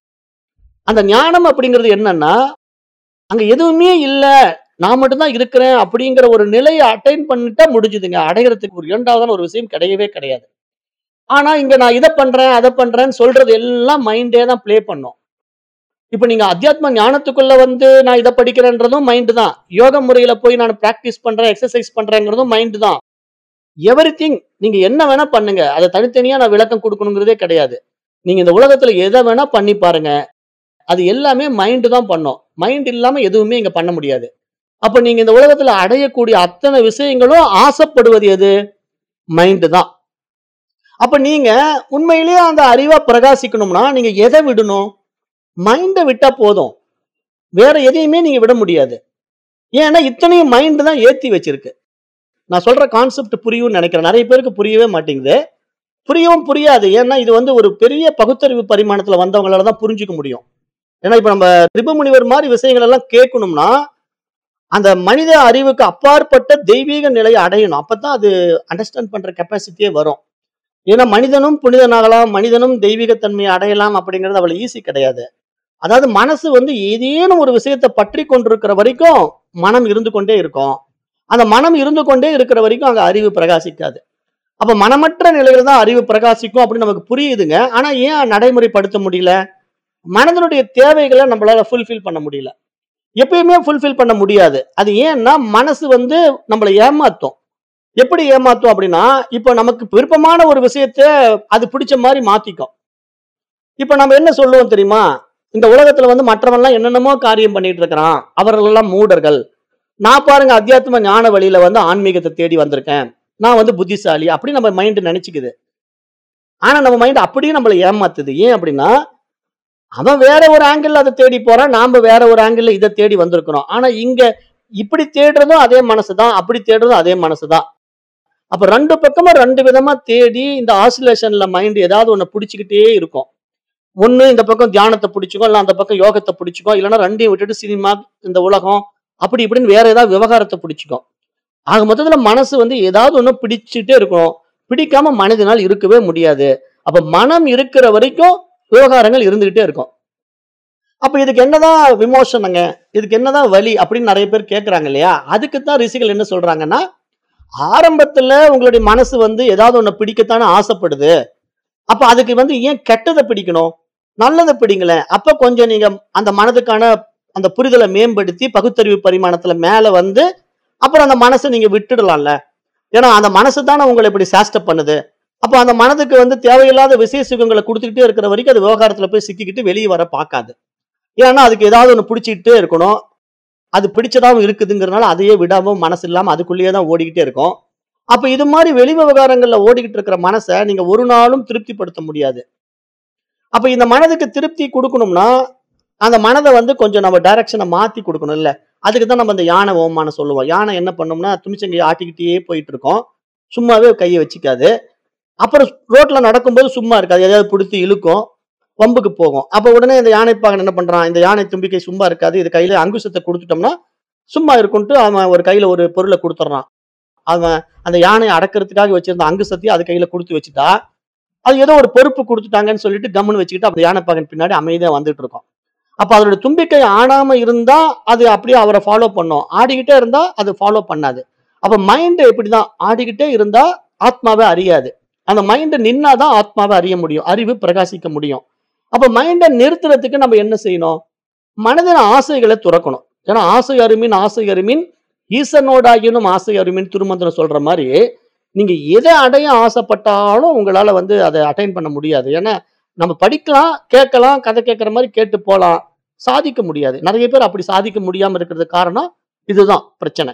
[SPEAKER 1] அந்த ஞானம் அப்படிங்கிறது என்னன்னா அங்க எதுவுமே இல்ல நான் மட்டும்தான் இருக்கிறேன் அப்படிங்கிற ஒரு நிலையை அட்டைன் பண்ணிட்டா முடிஞ்சுதுங்க அடைகிறதுக்கு ஒரு இரண்டாவதான ஒரு விஷயம் கிடையவே கிடையாது ஆனா இங்க நான் இதை பண்றேன் அதை பண்றேன்னு சொல்றது எல்லாம் மைண்டே தான் ப்ளே பண்ணும் இப்ப நீங்க அத்தியாத்ம ஞானத்துக்குள்ள வந்து நான் இதை படிக்கிறேன்றதும் மைண்டு தான் யோக முறையில போய் நான் பிராக்டிஸ் பண்றேன் எக்ஸசைஸ் பண்றேங்கிறதும் மைண்டு தான் எவ்ரி நீங்க என்ன வேணா பண்ணுங்க அதை தனித்தனியா நான் விளக்கம் கொடுக்கணுங்கிறதே கிடையாது நீங்க இந்த உலகத்துல எதை வேணா பண்ணி பாருங்க அது எல்லாமே மைண்டு தான் பண்ணும் மைண்ட் இல்லாம எதுவுமே இங்க பண்ண முடியாது அப்ப நீங்க இந்த உலகத்துல அடையக்கூடிய அத்தனை விஷயங்களும் ஆசைப்படுவது எது மைண்டு தான் அப்ப நீங்க உண்மையிலேயே அந்த அறிவா பிரகாசிக்கணும்னா நீங்க எதை விடணும் மைண்டை விட்டா போதும் வேற எதையுமே நீங்க விட முடியாது ஏன்னா இத்தனையும் மைண்டு தான் ஏத்தி வச்சிருக்கு நான் சொல்ற கான்செப்ட் புரியும்னு நினைக்கிறேன் நிறைய பேருக்கு புரியவே மாட்டேங்குது புரியவும் புரியாது ஏன்னா இது வந்து ஒரு பெரிய பகுத்தறிவு பரிமாணத்துல வந்தவங்களால தான் புரிஞ்சுக்க முடியும் ஏன்னா இப்ப நம்ம ரிபமுனிவர் மாதிரி விஷயங்கள் எல்லாம் கேட்கணும்னா அந்த மனித அறிவுக்கு அப்பாற்பட்ட தெய்வீக நிலையை அடையணும் அப்பதான் அது அண்டர்ஸ்டாண்ட் பண்ற கெப்பாசிட்டியே வரும் ஏன்னா மனிதனும் புனிதனாகலாம் மனிதனும் தெய்வீகத்தன்மையை அடையலாம் அப்படிங்கிறது அவ்வளவு ஈஸி கிடையாது அதாவது மனசு வந்து ஏதேனும் ஒரு விஷயத்தை பற்றி கொண்டிருக்கிற வரைக்கும் மனம் இருந்து கொண்டே இருக்கும் அந்த மனம் இருந்து கொண்டே இருக்கிற வரைக்கும் அங்க அறிவு பிரகாசிக்காது அப்ப மனமற்ற நிலையில தான் அறிவு பிரகாசிக்கும் அப்படின்னு நமக்கு புரியுதுங்க ஆனா ஏன் நடைமுறைப்படுத்த முடியல மனதனுடைய தேவைகளை நம்மளால ஃபுல்ஃபில் பண்ண முடியல எப்பயுமே ஃபுல்ஃபில் பண்ண முடியாது அது ஏன்னா மனசு வந்து நம்மளை ஏமாத்தும் எப்படி ஏமாத்தும் அப்படின்னா இப்போ நமக்கு விருப்பமான ஒரு விஷயத்த அது பிடிச்ச மாதிரி மாத்திக்கும் இப்போ நம்ம என்ன சொல்லுவோம் தெரியுமா இந்த உலகத்துல வந்து மற்றவன்லாம் என்னென்னமோ காரியம் பண்ணிட்டு இருக்கிறான் அவர்கள் எல்லாம் மூடர்கள் நான் பாருங்க அத்தியாத்ம ஞான வழியில வந்து ஆன்மீகத்தை தேடி வந்திருக்கேன் நான் வந்து புத்திசாலி அப்படி நம்ம மைண்ட் நினைச்சுக்குது ஆனா நம்ம மைண்ட் அப்படியே நம்மளை ஏமாத்துது ஏன் அப்படின்னா அவன் வேற ஒரு ஆங்கிள் அதை தேடி போறான் நாம வேற ஒரு ஆங்கிள் இதை தேடி வந்திருக்கிறோம் ஆனா இங்க இப்படி தேடுறதும் அதே மனசுதான் அப்படி தேடுறதும் அதே மனசுதான் அப்ப ரெண்டு பக்கமா ரெண்டு விதமா தேடி இந்த ஆசிலேஷன்ல மைண்ட் ஏதாவது ஒண்ணு பிடிச்சுக்கிட்டே இருக்கும் ஒண்ணு இந்த பக்கம் தியானத்தை பிடிச்சிக்கும் இல்ல அந்த பக்கம் யோகத்தை பிடிச்சிக்கும் இல்லைன்னா ரெண்டையும் விட்டுட்டு சினிமா இந்த உலகம் அப்படி இப்படின்னு வேற ஏதாவது விவகாரத்தை பிடிச்சிக்கும் ஆக மொத்தத்துல மனசு வந்து ஏதாவது ஒண்ணு பிடிச்சிட்டே இருக்கும் பிடிக்காம மனதினால் இருக்கவே முடியாது அப்ப மனம் இருக்கிற வரைக்கும் விவகாரங்கள் இருந்துகிட்டே இருக்கும் அப்ப இதுக்கு என்னதான் விமோசனங்க இதுக்கு என்னதான் வழி அப்படின்னு நிறைய பேர் கேட்கறாங்க இல்லையா அதுக்கு தான் ரிஷிகள் என்ன சொல்றாங்கன்னா ஆரம்பத்துல உங்களுடைய மனசு வந்து ஏதாவது ஒண்ணு பிடிக்கத்தானே ஆசைப்படுது அப்ப அதுக்கு வந்து ஏன் கெட்டதை பிடிக்கணும் நல்லதை பிடிங்களேன் அப்ப கொஞ்சம் நீங்க அந்த மனதுக்கான அந்த புரிதலை மேம்படுத்தி பகுத்தறிவு பரிமாணத்துல மேல வந்து அப்புறம் அந்த மனசை நீங்க விட்டுடலாம்ல ஏன்னா அந்த மனசு தானே உங்களை இப்படி சாஸ்டப் பண்ணுது அப்ப அந்த மனதுக்கு வந்து தேவையில்லாத விசேஷ சுகங்களை கொடுத்துக்கிட்டே இருக்கிற வரைக்கும் அது விவகாரத்துல போய் சிக்கிக்கிட்டு வெளியே வர பார்க்காது ஏன்னா அதுக்கு ஏதாவது ஒன்று பிடிச்சிக்கிட்டே இருக்கணும் அது பிடிச்சதாவும் இருக்குதுங்கிறதுனால அதையே விடாம மனசு இல்லாம அதுக்குள்ளேயே தான் ஓடிக்கிட்டே இருக்கும் அப்ப இது மாதிரி வெளி விவகாரங்கள்ல ஓடிக்கிட்டு இருக்கிற மனசை நீங்க ஒரு நாளும் திருப்திப்படுத்த முடியாது அப்ப இந்த மனதுக்கு திருப்தி கொடுக்கணும்னா அந்த மனதை வந்து கொஞ்சம் நம்ம டைரக்ஷனை மாத்தி கொடுக்கணும் இல்ல அதுக்கு தான் நம்ம இந்த யானை ஓமானம் சொல்லுவோம் யானை என்ன பண்ணோம்னா துணிச்சங்கையை ஆட்டிக்கிட்டே போயிட்டு இருக்கோம் சும்மாவே கையை வச்சுக்காது அப்புறம் ரோட்ல நடக்கும்போது சும்மா இருக்காது எதையாவது பிடிச்சி இழுக்கும் வம்புக்கு போகும் அப்ப உடனே இந்த யானை பாகன் என்ன பண்றான் இந்த யானை தும்பிக்கை சும்மா இருக்காது இது கையில அங்குசத்தை கொடுத்துட்டோம்னா சும்மா இருக்கும்ட்டு அவன் ஒரு கையில ஒரு பொருளை கொடுத்துட்றான் அவன் அந்த யானையை அடக்கிறதுக்காக வச்சிருந்த அங்குசத்தையும் அது கையில கொடுத்து வச்சுட்டா அது ஏதோ ஒரு பொறுப்பு கொடுத்துட்டாங்கன்னு சொல்லிட்டு கம்முன்னு வச்சுக்கிட்டு அந்த யானை பாகன் பின்னாடி அமைதியா வந்துட்டு இருக்கும் அப்ப அதோட தும்பிக்கை ஆடாம இருந்தா அது அப்படியே அவரை ஃபாலோ பண்ணும் ஆடிக்கிட்டே இருந்தா அது ஃபாலோ பண்ணாது அப்ப மைண்ட் இப்படிதான் ஆடிக்கிட்டே இருந்தா ஆத்மாவை அறியாது அந்த மைண்ட் நின்னாதான் ஆத்மாவை அறிய முடியும் அறிவு பிரகாசிக்க முடியும் அப்ப மைண்டை நிறுத்துறதுக்கு நம்ம என்ன செய்யணும் மனதின் ஆசைகளை துறக்கணும் ஏன்னா ஆசை அருமின் ஆசை அருமின் ஈசனோடாகினும் ஆசை அருமின் திருமந்திரம் சொல்ற மாதிரி நீங்க எதை அடைய ஆசைப்பட்டாலும் உங்களால வந்து அதை அட்டைன் பண்ண முடியாது ஏன்னா நம்ம படிக்கலாம் கேட்கலாம் கதை கேட்கற மாதிரி கேட்டு போலாம் சாதிக்க முடியாது நிறைய பேர் அப்படி சாதிக்க முடியாம இருக்கிறதுக்கு காரணம் இதுதான் பிரச்சனை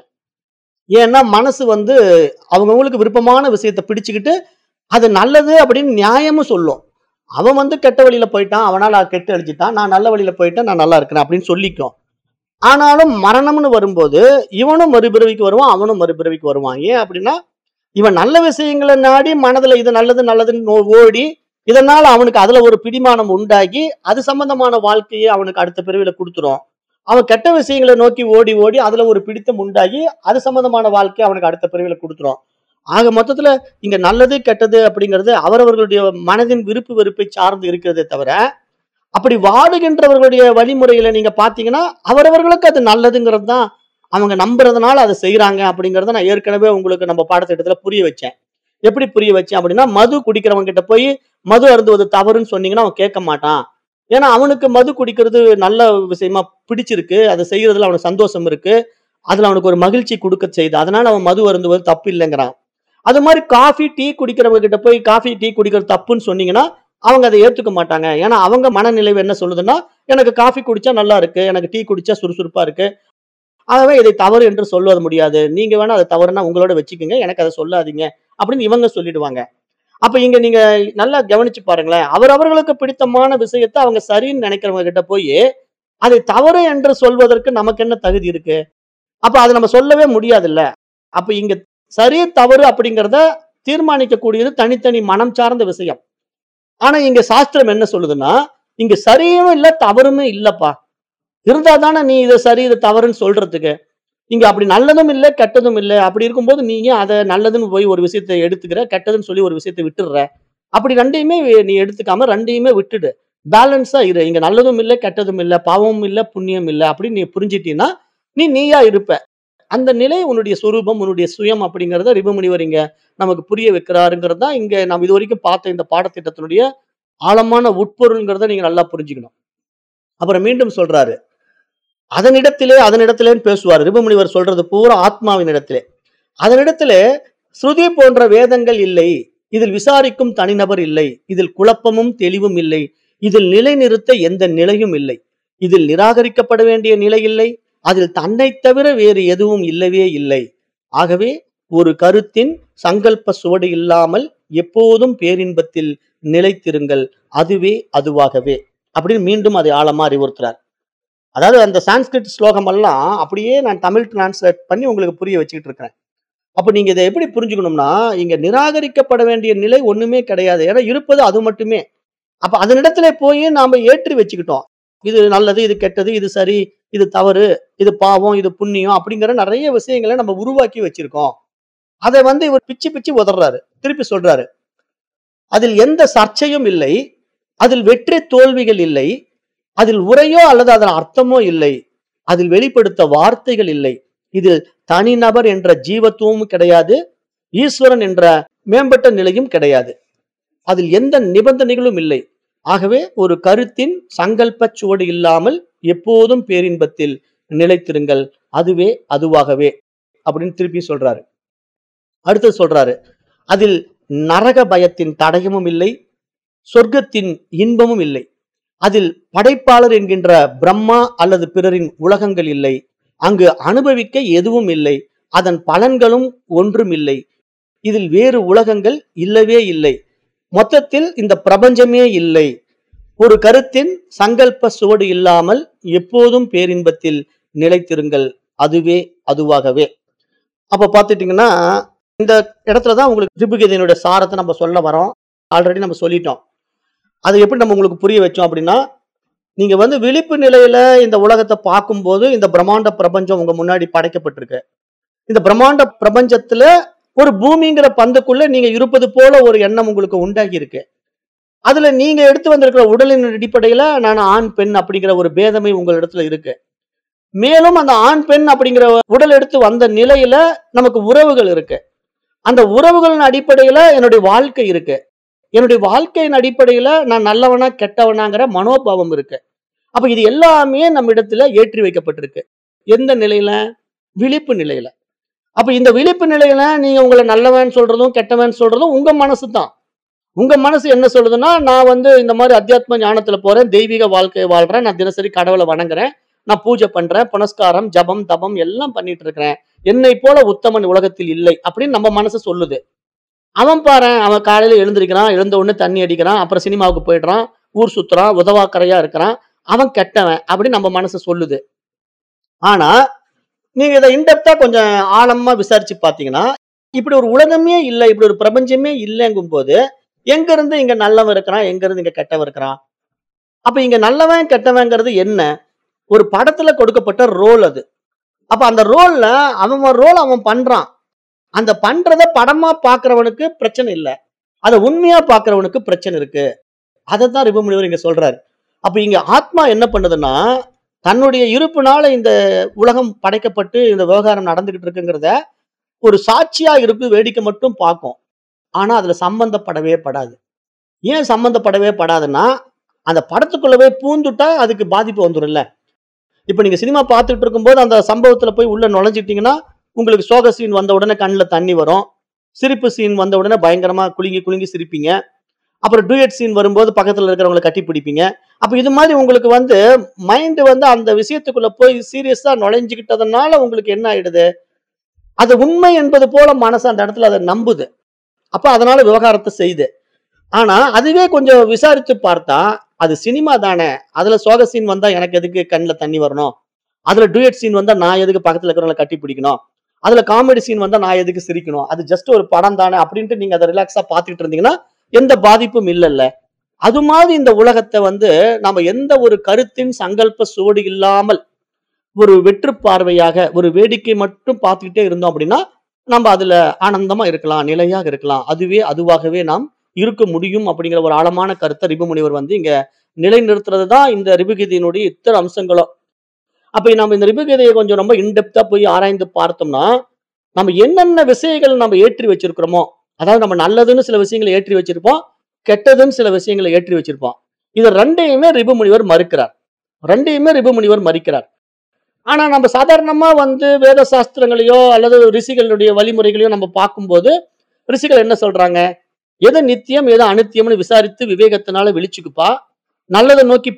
[SPEAKER 1] ஏன்னா மனசு வந்து அவங்கவுங்களுக்கு விருப்பமான விஷயத்தை பிடிச்சுக்கிட்டு அது நல்லது அப்படின்னு நியாயமும் சொல்லும் அவன் வந்து கெட்ட வழியில போயிட்டான் அவனால கெட்டு அழிச்சிட்டான் நான் நல்ல வழியில போயிட்டேன் நான் நல்லா இருக்கிறேன் அப்படின்னு சொல்லிக்கும் ஆனாலும் மரணம்னு வரும்போது இவனும் மறுபிறவிக்கு வருவான் அவனும் மறுபிறவிக்கு வருவான் ஏன் அப்படின்னா இவன் நல்ல விஷயங்களை நாடி மனதுல இது நல்லது நல்லதுன்னு நோ- ஓடி இதனால அவனுக்கு அதுல ஒரு பிடிமானம் உண்டாகி அது சம்பந்தமான வாழ்க்கையை அவனுக்கு அடுத்த பிறவில கொடுத்துரும் அவன் கெட்ட விஷயங்களை நோக்கி ஓடி ஓடி அதுல ஒரு பிடித்தம் உண்டாகி அது சம்பந்தமான வாழ்க்கையை அவனுக்கு அடுத்த பிறவில கொடுத்துரும் ஆக மொத்தத்துல இங்க நல்லது கெட்டது அப்படிங்கிறது அவரவர்களுடைய மனதின் விருப்பு வெறுப்பை சார்ந்து இருக்கிறதே தவிர அப்படி வாழுகின்றவர்களுடைய வழிமுறையில நீங்க பாத்தீங்கன்னா அவரவர்களுக்கு அது நல்லதுங்கிறது தான் அவங்க நம்புறதுனால அதை செய்யறாங்க அப்படிங்கறத நான் ஏற்கனவே உங்களுக்கு நம்ம பாடத்திட்டத்துல புரிய வச்சேன் எப்படி புரிய வச்சேன் அப்படின்னா மது குடிக்கிறவங்க கிட்ட போய் மது அருந்துவது தவறுன்னு சொன்னீங்கன்னா அவன் கேட்க மாட்டான் ஏன்னா அவனுக்கு மது குடிக்கிறது நல்ல விஷயமா பிடிச்சிருக்கு அதை செய்யறதுல அவனுக்கு சந்தோஷம் இருக்கு அதுல அவனுக்கு ஒரு மகிழ்ச்சி கொடுக்க செய்யுது அதனால அவன் மது அருந்துவது தப்பு இல்லைங்கிறான் அது மாதிரி காஃபி டீ குடிக்கிறவங்க கிட்ட போய் காஃபி டீ குடிக்கிறது தப்புன்னு சொன்னீங்கன்னா அவங்க அதை ஏத்துக்க மாட்டாங்க ஏன்னா அவங்க மனநிலை என்ன சொல்லுதுன்னா எனக்கு காஃபி குடிச்சா நல்லா இருக்கு எனக்கு டீ குடிச்சா சுறுசுறுப்பா இருக்கு ஆகவே இதை தவறு என்று சொல்வது முடியாது நீங்க வேணா அதை தவறுனா உங்களோட வச்சுக்கோங்க எனக்கு அதை சொல்லாதீங்க அப்படின்னு இவங்க சொல்லிடுவாங்க அப்ப இங்க நீங்க நல்லா கவனிச்சு பாருங்களேன் அவரவர்களுக்கு பிடித்தமான விஷயத்தை அவங்க சரின்னு நினைக்கிறவங்க கிட்ட போய் அதை தவறு என்று சொல்வதற்கு நமக்கு என்ன தகுதி இருக்கு அப்ப அதை நம்ம சொல்லவே முடியாதுல்ல அப்ப இங்க சரி தவறு அப்படிங்கிறத தீர்மானிக்கக்கூடியது தனித்தனி மனம் சார்ந்த விஷயம் ஆனா இங்க சாஸ்திரம் என்ன சொல்லுதுன்னா இங்க சரியும் இல்ல தவறுமே இல்லப்பா இருந்தா தானே நீ இதை சரி இது தவறுன்னு சொல்றதுக்கு இங்க அப்படி நல்லதும் இல்லை கெட்டதும் இல்லை அப்படி இருக்கும்போது நீங்க அதை நல்லதுன்னு போய் ஒரு விஷயத்தை எடுத்துக்கிற கெட்டதுன்னு சொல்லி ஒரு விஷயத்தை விட்டுடுற அப்படி ரெண்டையுமே நீ எடுத்துக்காம ரெண்டையுமே விட்டுடு பேலன்ஸா இரு இங்க நல்லதும் இல்லை கெட்டதும் இல்லை பாவமும் இல்லை புண்ணியம் இல்லை அப்படின்னு நீ புரிஞ்சிட்டீன்னா நீ நீயா இருப்ப அந்த நிலை உன்னுடைய சொரூபம் உன்னுடைய சுயம் அப்படிங்கறத ரிபமுனிவர் இங்க நமக்கு புரிய வைக்கிறாருங்கிறது தான் இங்க நாம் இது வரைக்கும் பார்த்த இந்த பாடத்திட்டத்தினுடைய ஆழமான உட்பொருள்ங்கிறத நீங்க நல்லா புரிஞ்சுக்கணும் அப்புறம் மீண்டும் சொல்றாரு அதனிடத்திலே அதனிடத்திலேன்னு பேசுவார் ரிபமுனிவர் சொல்றது பூரா ஆத்மாவின் இடத்திலே அதனிடத்திலே ஸ்ருதி போன்ற வேதங்கள் இல்லை இதில் விசாரிக்கும் தனிநபர் இல்லை இதில் குழப்பமும் தெளிவும் இல்லை இதில் நிலைநிறுத்த எந்த நிலையும் இல்லை இதில் நிராகரிக்கப்பட வேண்டிய நிலை இல்லை அதில் தன்னைத் தவிர வேறு எதுவும் இல்லவே இல்லை ஆகவே ஒரு கருத்தின் சங்கல்ப சுவடு இல்லாமல் எப்போதும் பேரின்பத்தில் நிலைத்திருங்கள் அதுவே அதுவாகவே அப்படின்னு மீண்டும் அதை ஆழமா அறிவுறுத்துறார் அதாவது அந்த சான்ஸ்கிரிட் ஸ்லோகம் எல்லாம் அப்படியே நான் தமிழ் டிரான்ஸ்லேட் பண்ணி உங்களுக்கு புரிய வச்சுக்கிட்டு இருக்கிறேன் அப்ப நீங்க இதை எப்படி புரிஞ்சுக்கணும்னா இங்க நிராகரிக்கப்பட வேண்டிய நிலை ஒண்ணுமே கிடையாது ஏன்னா இருப்பது அது மட்டுமே அப்ப அதனிடத்துல போய் நாம ஏற்றி வச்சுக்கிட்டோம் இது நல்லது இது கெட்டது இது சரி இது தவறு இது பாவம் இது புண்ணியம் அப்படிங்கிற நிறைய விஷயங்களை நம்ம உருவாக்கி வச்சிருக்கோம் அதை வந்து இவர் பிச்சு பிச்சு உதறாரு திருப்பி சொல்றாரு அதில் எந்த சர்ச்சையும் இல்லை அதில் வெற்றி தோல்விகள் இல்லை அதில் உரையோ அல்லது அதன் அர்த்தமோ இல்லை அதில் வெளிப்படுத்த வார்த்தைகள் இல்லை இதில் தனிநபர் என்ற ஜீவத்துவமும் கிடையாது ஈஸ்வரன் என்ற மேம்பட்ட நிலையும் கிடையாது அதில் எந்த நிபந்தனைகளும் இல்லை ஆகவே ஒரு கருத்தின் சங்கல்ப சுவடு இல்லாமல் எப்போதும் பேரின்பத்தில் நிலைத்திருங்கள் அதுவே அதுவாகவே அப்படின்னு திருப்பி சொல்றாரு அடுத்து சொல்றாரு அதில் நரக பயத்தின் தடயமும் இல்லை சொர்க்கத்தின் இன்பமும் இல்லை அதில் படைப்பாளர் என்கின்ற பிரம்மா அல்லது பிறரின் உலகங்கள் இல்லை அங்கு அனுபவிக்க எதுவும் இல்லை அதன் பலன்களும் ஒன்றும் இல்லை இதில் வேறு உலகங்கள் இல்லவே இல்லை மொத்தத்தில் இந்த பிரபஞ்சமே இல்லை ஒரு கருத்தின் சங்கல்ப சுவடு இல்லாமல் எப்போதும் பேரின்பத்தில் நிலைத்திருங்கள் அதுவே அதுவாகவே அப்ப பார்த்துட்டீங்கன்னா இந்த இடத்துல தான் உங்களுக்கு திரிபுகீதையினுடைய சாரத்தை நம்ம சொல்ல வரோம் ஆல்ரெடி நம்ம சொல்லிட்டோம் அதை எப்படி நம்ம உங்களுக்கு புரிய வச்சோம் அப்படின்னா நீங்க வந்து விழிப்பு நிலையில இந்த உலகத்தை பார்க்கும்போது இந்த பிரம்மாண்ட பிரபஞ்சம் உங்க முன்னாடி படைக்கப்பட்டிருக்கு இந்த பிரம்மாண்ட பிரபஞ்சத்துல ஒரு பூமிங்கிற பந்துக்குள்ள நீங்க இருப்பது போல ஒரு எண்ணம் உங்களுக்கு உண்டாகி இருக்கு அதுல நீங்க எடுத்து வந்திருக்கிற உடலின் அடிப்படையில நான் ஆண் பெண் அப்படிங்கிற ஒரு பேதமை உங்களிடத்துல இருக்கு மேலும் அந்த ஆண் பெண் அப்படிங்கிற உடல் எடுத்து வந்த நிலையில நமக்கு உறவுகள் இருக்கு அந்த உறவுகளின் அடிப்படையில என்னுடைய வாழ்க்கை இருக்கு என்னுடைய வாழ்க்கையின் அடிப்படையில நான் நல்லவனா கெட்டவனாங்கிற மனோபாவம் இருக்கு அப்ப இது எல்லாமே நம்ம இடத்துல ஏற்றி வைக்கப்பட்டிருக்கு எந்த நிலையில விழிப்பு நிலையில அப்ப இந்த விழிப்பு நிலையில நீங்க உங்களை நல்லவன் சொல்றதும் கெட்டவன் சொல்றதும் உங்க மனசு தான் உங்க மனசு என்ன சொல்லுதுன்னா நான் வந்து இந்த மாதிரி அத்தியாத்ம ஞானத்துல போறேன் தெய்வீக வாழ்க்கையை வாழ்றேன் நான் தினசரி கடவுளை வணங்குறேன் நான் பூஜை பண்றேன் புனஸ்காரம் ஜபம் தபம் எல்லாம் பண்ணிட்டு இருக்கிறேன் என்னை போல உத்தமன் உலகத்தில் இல்லை அப்படின்னு நம்ம மனசு சொல்லுது அவன் பாரு அவன் காலையில எழுந்திருக்கிறான் எழுந்த உடனே தண்ணி அடிக்கிறான் அப்புறம் சினிமாவுக்கு போயிடுறான் ஊர் சுத்துறான் உதவாக்கரையா இருக்கிறான் அவன் கெட்டவன் அப்படின்னு நம்ம மனசு சொல்லுது ஆனா நீங்க இதை இன்டெப்தா கொஞ்சம் ஆழமா விசாரிச்சு பாத்தீங்கன்னா இப்படி ஒரு உலகமே இல்லை இப்படி ஒரு பிரபஞ்சமே இல்லைங்கும் போது எங்க இருந்து இங்க நல்லவன் இருக்கிறான் எங்க இருந்து இங்க கெட்டவன் இருக்கிறான் அப்ப இங்க நல்லவன் கெட்டவங்கிறது என்ன ஒரு படத்துல கொடுக்கப்பட்ட ரோல் அது அப்ப அந்த ரோல்ல அவன் ரோல் அவன் பண்றான் அந்த பண்றத படமா பாக்குறவனுக்கு பிரச்சனை இல்லை அதை உண்மையா பாக்குறவனுக்கு பிரச்சனை இருக்கு அதை தான் ரிபமுனிவர் இங்க சொல்றாரு அப்ப இங்க ஆத்மா என்ன பண்ணுதுன்னா தன்னுடைய இருப்புனால இந்த உலகம் படைக்கப்பட்டு இந்த விவகாரம் நடந்துகிட்டு இருக்குங்கிறத ஒரு சாட்சியா இருக்கு வேடிக்கை மட்டும் பார்க்கும் ஆனா அதுல சம்பந்தப்படவே படாது ஏன் சம்பந்தப்படவே படாதுன்னா அந்த படத்துக்குள்ளவே பூந்துட்டா அதுக்கு பாதிப்பு வந்துடும்ல இப்ப நீங்க சினிமா பார்த்துட்டு இருக்கும்போது அந்த சம்பவத்துல போய் உள்ள நுழைஞ்சிட்டீங்கன்னா உங்களுக்கு சோக சீன் வந்த உடனே கண்ணில் தண்ணி வரும் சிரிப்பு சீன் வந்த உடனே பயங்கரமா குலுங்கி குலுங்கி சிரிப்பீங்க அப்புறம் டூயட் சீன் வரும்போது பக்கத்துல இருக்கிறவங்களை கட்டி பிடிப்பீங்க அப்ப இது மாதிரி உங்களுக்கு வந்து மைண்ட் வந்து அந்த விஷயத்துக்குள்ள போய் சீரியஸா நுழைஞ்சுக்கிட்டதுனால உங்களுக்கு என்ன ஆயிடுது அது உண்மை என்பது போல மனசு அந்த இடத்துல அதை நம்புது அப்ப அதனால விவகாரத்தை செய்யுது ஆனா அதுவே கொஞ்சம் விசாரிச்சு பார்த்தா அது சினிமா தானே அதுல சோக சீன் வந்தா எனக்கு எதுக்கு கண்ணில் தண்ணி வரணும் அதுல டூயட் சீன் வந்தா நான் எதுக்கு பக்கத்துல இருக்கிறவங்களை கட்டி பிடிக்கணும் அதுல காமெடி சீன் வந்தா நான் எதுக்கு சிரிக்கணும் அது ஜஸ்ட் ஒரு படம் தானே அப்படின்ட்டு நீங்க அதை ரிலாக்ஸா பாத்துக்கிட்டு இருந்தீங்கன்னா எந்த பாதிப்பும் இல்லைல்ல அது மாதிரி இந்த உலகத்தை வந்து நம்ம எந்த ஒரு கருத்தின் சங்கல்ப சுவடு இல்லாமல் ஒரு வெற்று பார்வையாக ஒரு வேடிக்கை மட்டும் பார்த்துக்கிட்டே இருந்தோம் அப்படின்னா நம்ம அதுல ஆனந்தமா இருக்கலாம் நிலையாக இருக்கலாம் அதுவே அதுவாகவே நாம் இருக்க முடியும் அப்படிங்கிற ஒரு ஆழமான கருத்தை ரிபுமுனிவர் வந்து இங்க நிலைநிறுத்துறது தான் இந்த ரிபுகீதையினுடைய இத்தனை அம்சங்களும் அப்ப நம்ம இந்த ரிபுகீதையை கொஞ்சம் ரொம்ப இன்டெப்தா போய் ஆராய்ந்து பார்த்தோம்னா நம்ம என்னென்ன விஷயங்கள் நம்ம ஏற்றி வச்சிருக்கிறோமோ அதாவது நம்ம நல்லதுன்னு சில விஷயங்களை ஏற்றி வச்சிருப்போம் கெட்டதுன்னு சில விஷயங்களை ஏற்றி வச்சிருப்போம் இது ரெண்டையுமே ரிபு முனிவர் மறுக்கிறார் ரெண்டையுமே ரிபு முனிவர் மறுக்கிறார் ஆனா நம்ம சாதாரணமா வந்து வேத சாஸ்திரங்களையோ அல்லது ரிஷிகளுடைய வழிமுறைகளையோ நம்ம பார்க்கும்போது ரிஷிகள் என்ன சொல்றாங்க எது நித்தியம் எது அனித்தியம்னு விசாரித்து விவேகத்தினால விழிச்சுக்குப்பா நல்லதை நோக்கி போ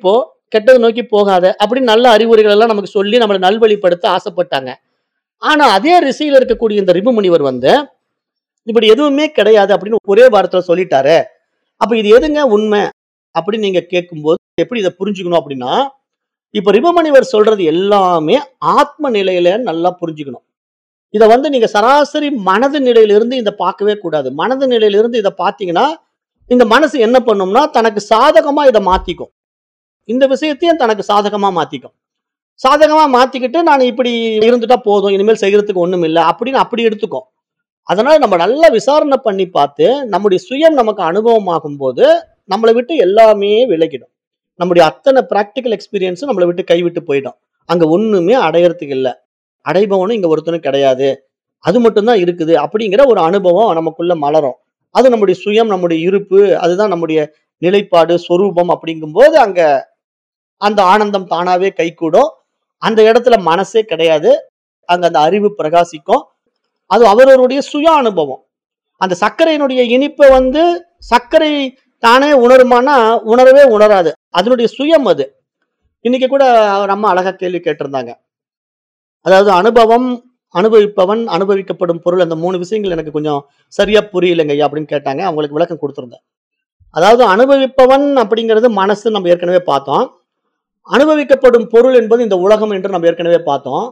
[SPEAKER 1] கெட்டதை நோக்கி போகாத அப்படின்னு நல்ல அறிவுரைகள் எல்லாம் நமக்கு சொல்லி நம்மளை நல்வழிப்படுத்த ஆசைப்பட்டாங்க ஆனா அதே ரிஷியில இருக்கக்கூடிய இந்த ரிபு முனிவர் வந்து இப்படி எதுவுமே கிடையாது அப்படின்னு ஒரே வாரத்துல சொல்லிட்டாரு அப்ப இது எதுங்க உண்மை அப்படின்னு நீங்க கேட்கும்போது எப்படி இதை புரிஞ்சுக்கணும் அப்படின்னா இப்ப ரிபுமணிவர் சொல்றது எல்லாமே ஆத்ம நிலையில நல்லா புரிஞ்சுக்கணும் இதை வந்து நீங்க சராசரி மனது நிலையிலிருந்து இதை பார்க்கவே கூடாது மனது நிலையிலிருந்து இதை பார்த்தீங்கன்னா இந்த மனசு என்ன பண்ணும்னா தனக்கு சாதகமா இதை மாத்திக்கும் இந்த விஷயத்தையும் தனக்கு சாதகமா மாத்திக்கும் சாதகமா மாத்திக்கிட்டு நான் இப்படி இருந்துட்டா போதும் இனிமேல் செய்யறதுக்கு ஒண்ணும் இல்லை அப்படின்னு அப்படி எடுத்துக்கும் அதனால நம்ம நல்லா விசாரணை பண்ணி பார்த்து நம்முடைய சுயம் நமக்கு அனுபவமாகும் போது நம்மளை விட்டு எல்லாமே விலகிடும் நம்முடைய அத்தனை ப்ராக்டிக்கல் எக்ஸ்பீரியன்ஸும் நம்மளை விட்டு கைவிட்டு போயிடும் அங்க ஒண்ணுமே அடையறதுக்கு இல்லை அடைபவனும் இங்க ஒருத்தனும் கிடையாது அது மட்டும்தான் இருக்குது அப்படிங்கிற ஒரு அனுபவம் நமக்குள்ள மலரும் அது நம்முடைய சுயம் நம்முடைய இருப்பு அதுதான் நம்முடைய நிலைப்பாடு சொரூபம் அப்படிங்கும்போது அங்க அந்த ஆனந்தம் தானாவே கைகூடும் அந்த இடத்துல மனசே கிடையாது அங்க அந்த அறிவு பிரகாசிக்கும் அது அவரவருடைய சுய அனுபவம் அந்த சர்க்கரையினுடைய இனிப்பை வந்து சர்க்கரை தானே உணருமானா உணரவே உணராது அதனுடைய சுயம் அது இன்னைக்கு கூட அவர் அம்மா அழகா கேள்வி கேட்டிருந்தாங்க அதாவது அனுபவம் அனுபவிப்பவன் அனுபவிக்கப்படும் பொருள் அந்த மூணு விஷயங்கள் எனக்கு கொஞ்சம் சரியா புரியலைங்க ஐயா அப்படின்னு கேட்டாங்க அவங்களுக்கு விளக்கம் கொடுத்துருந்தேன் அதாவது அனுபவிப்பவன் அப்படிங்கிறது மனசு நம்ம ஏற்கனவே பார்த்தோம் அனுபவிக்கப்படும் பொருள் என்பது இந்த உலகம் என்று நம்ம ஏற்கனவே பார்த்தோம்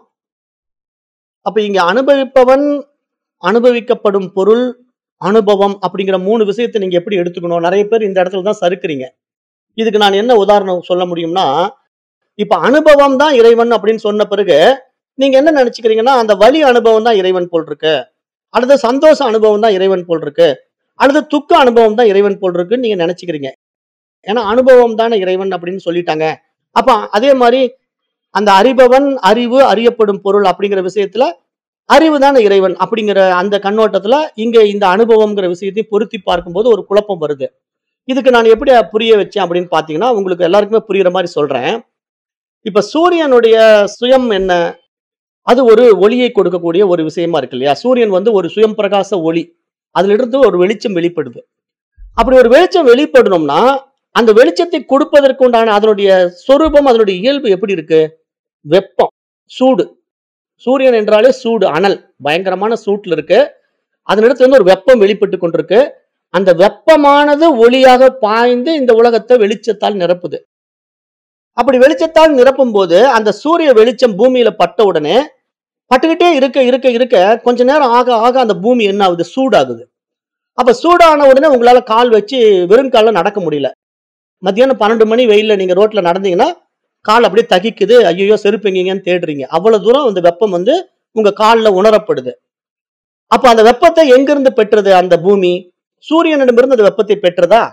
[SPEAKER 1] அப்ப இங்க அனுபவிப்பவன் அனுபவிக்கப்படும் பொருள் அனுபவம் அப்படிங்கிற மூணு விஷயத்தை நீங்க எப்படி எடுத்துக்கணும் நிறைய பேர் இந்த இடத்துல தான் சறுக்குறீங்க இதுக்கு நான் என்ன உதாரணம் சொல்ல முடியும்னா இப்ப அனுபவம் தான் இறைவன் அப்படின்னு சொன்ன பிறகு நீங்க என்ன நினைச்சுக்கிறீங்கன்னா அந்த வலி அனுபவம் தான் இறைவன் போல் இருக்கு அல்லது சந்தோஷ அனுபவம் தான் இறைவன் போல் இருக்கு அல்லது துக்க அனுபவம் தான் இறைவன் போல் இருக்குன்னு நீங்க நினைச்சுக்கிறீங்க ஏன்னா அனுபவம் தானே இறைவன் அப்படின்னு சொல்லிட்டாங்க அப்ப அதே மாதிரி அந்த அறிபவன் அறிவு அறியப்படும் பொருள் அப்படிங்கிற விஷயத்துல அறிவு தானே இறைவன் அப்படிங்கிற அந்த கண்ணோட்டத்துல இங்க இந்த அனுபவம்ங்கிற விஷயத்தை பொருத்தி பார்க்கும்போது ஒரு குழப்பம் வருது இதுக்கு நான் எப்படி புரிய வச்சேன் அப்படின்னு பாத்தீங்கன்னா உங்களுக்கு எல்லாருக்குமே புரியுற மாதிரி சொல்றேன் இப்ப சூரியனுடைய சுயம் என்ன அது ஒரு ஒளியை கொடுக்கக்கூடிய ஒரு விஷயமா இருக்கு இல்லையா சூரியன் வந்து ஒரு சுயம் பிரகாச ஒளி அதுல இருந்து ஒரு வெளிச்சம் வெளிப்படுது அப்படி ஒரு வெளிச்சம் வெளிப்படணும்னா அந்த வெளிச்சத்தை கொடுப்பதற்கு உண்டான அதனுடைய சொரூபம் அதனுடைய இயல்பு எப்படி இருக்கு வெப்பம் சூடு சூரியன் என்றாலே சூடு அனல் பயங்கரமான சூட்ல இருக்கு அதனிடத்துல இருந்து ஒரு வெப்பம் வெளிப்பட்டு கொண்டிருக்கு அந்த வெப்பமானது ஒளியாக பாய்ந்து இந்த உலகத்தை வெளிச்சத்தால் நிரப்புது அப்படி வெளிச்சத்தால் நிரப்பும் போது அந்த சூரிய வெளிச்சம் பூமியில பட்ட உடனே பட்டுக்கிட்டே இருக்க இருக்க இருக்க கொஞ்ச நேரம் ஆக ஆக அந்த பூமி என்ன ஆகுது சூடாகுது அப்ப சூடான உடனே உங்களால கால் வச்சு வெறும் காலில் நடக்க முடியல மத்தியானம் பன்னெண்டு மணி வெயில்ல நீங்க ரோட்ல நடந்தீங்கன்னா கால் அப்படியே தகிக்குது ஐயோ செருப்பு எங்கீங்கன்னு தேடுறீங்க அவ்வளவு தூரம் அந்த வெப்பம் வந்து உங்க காலில் உணரப்படுது அப்ப அந்த வெப்பத்தை எங்கிருந்து பெற்றது அந்த பூமி சூரியனிடமிருந்து அந்த வெப்பத்தை பெற்றதா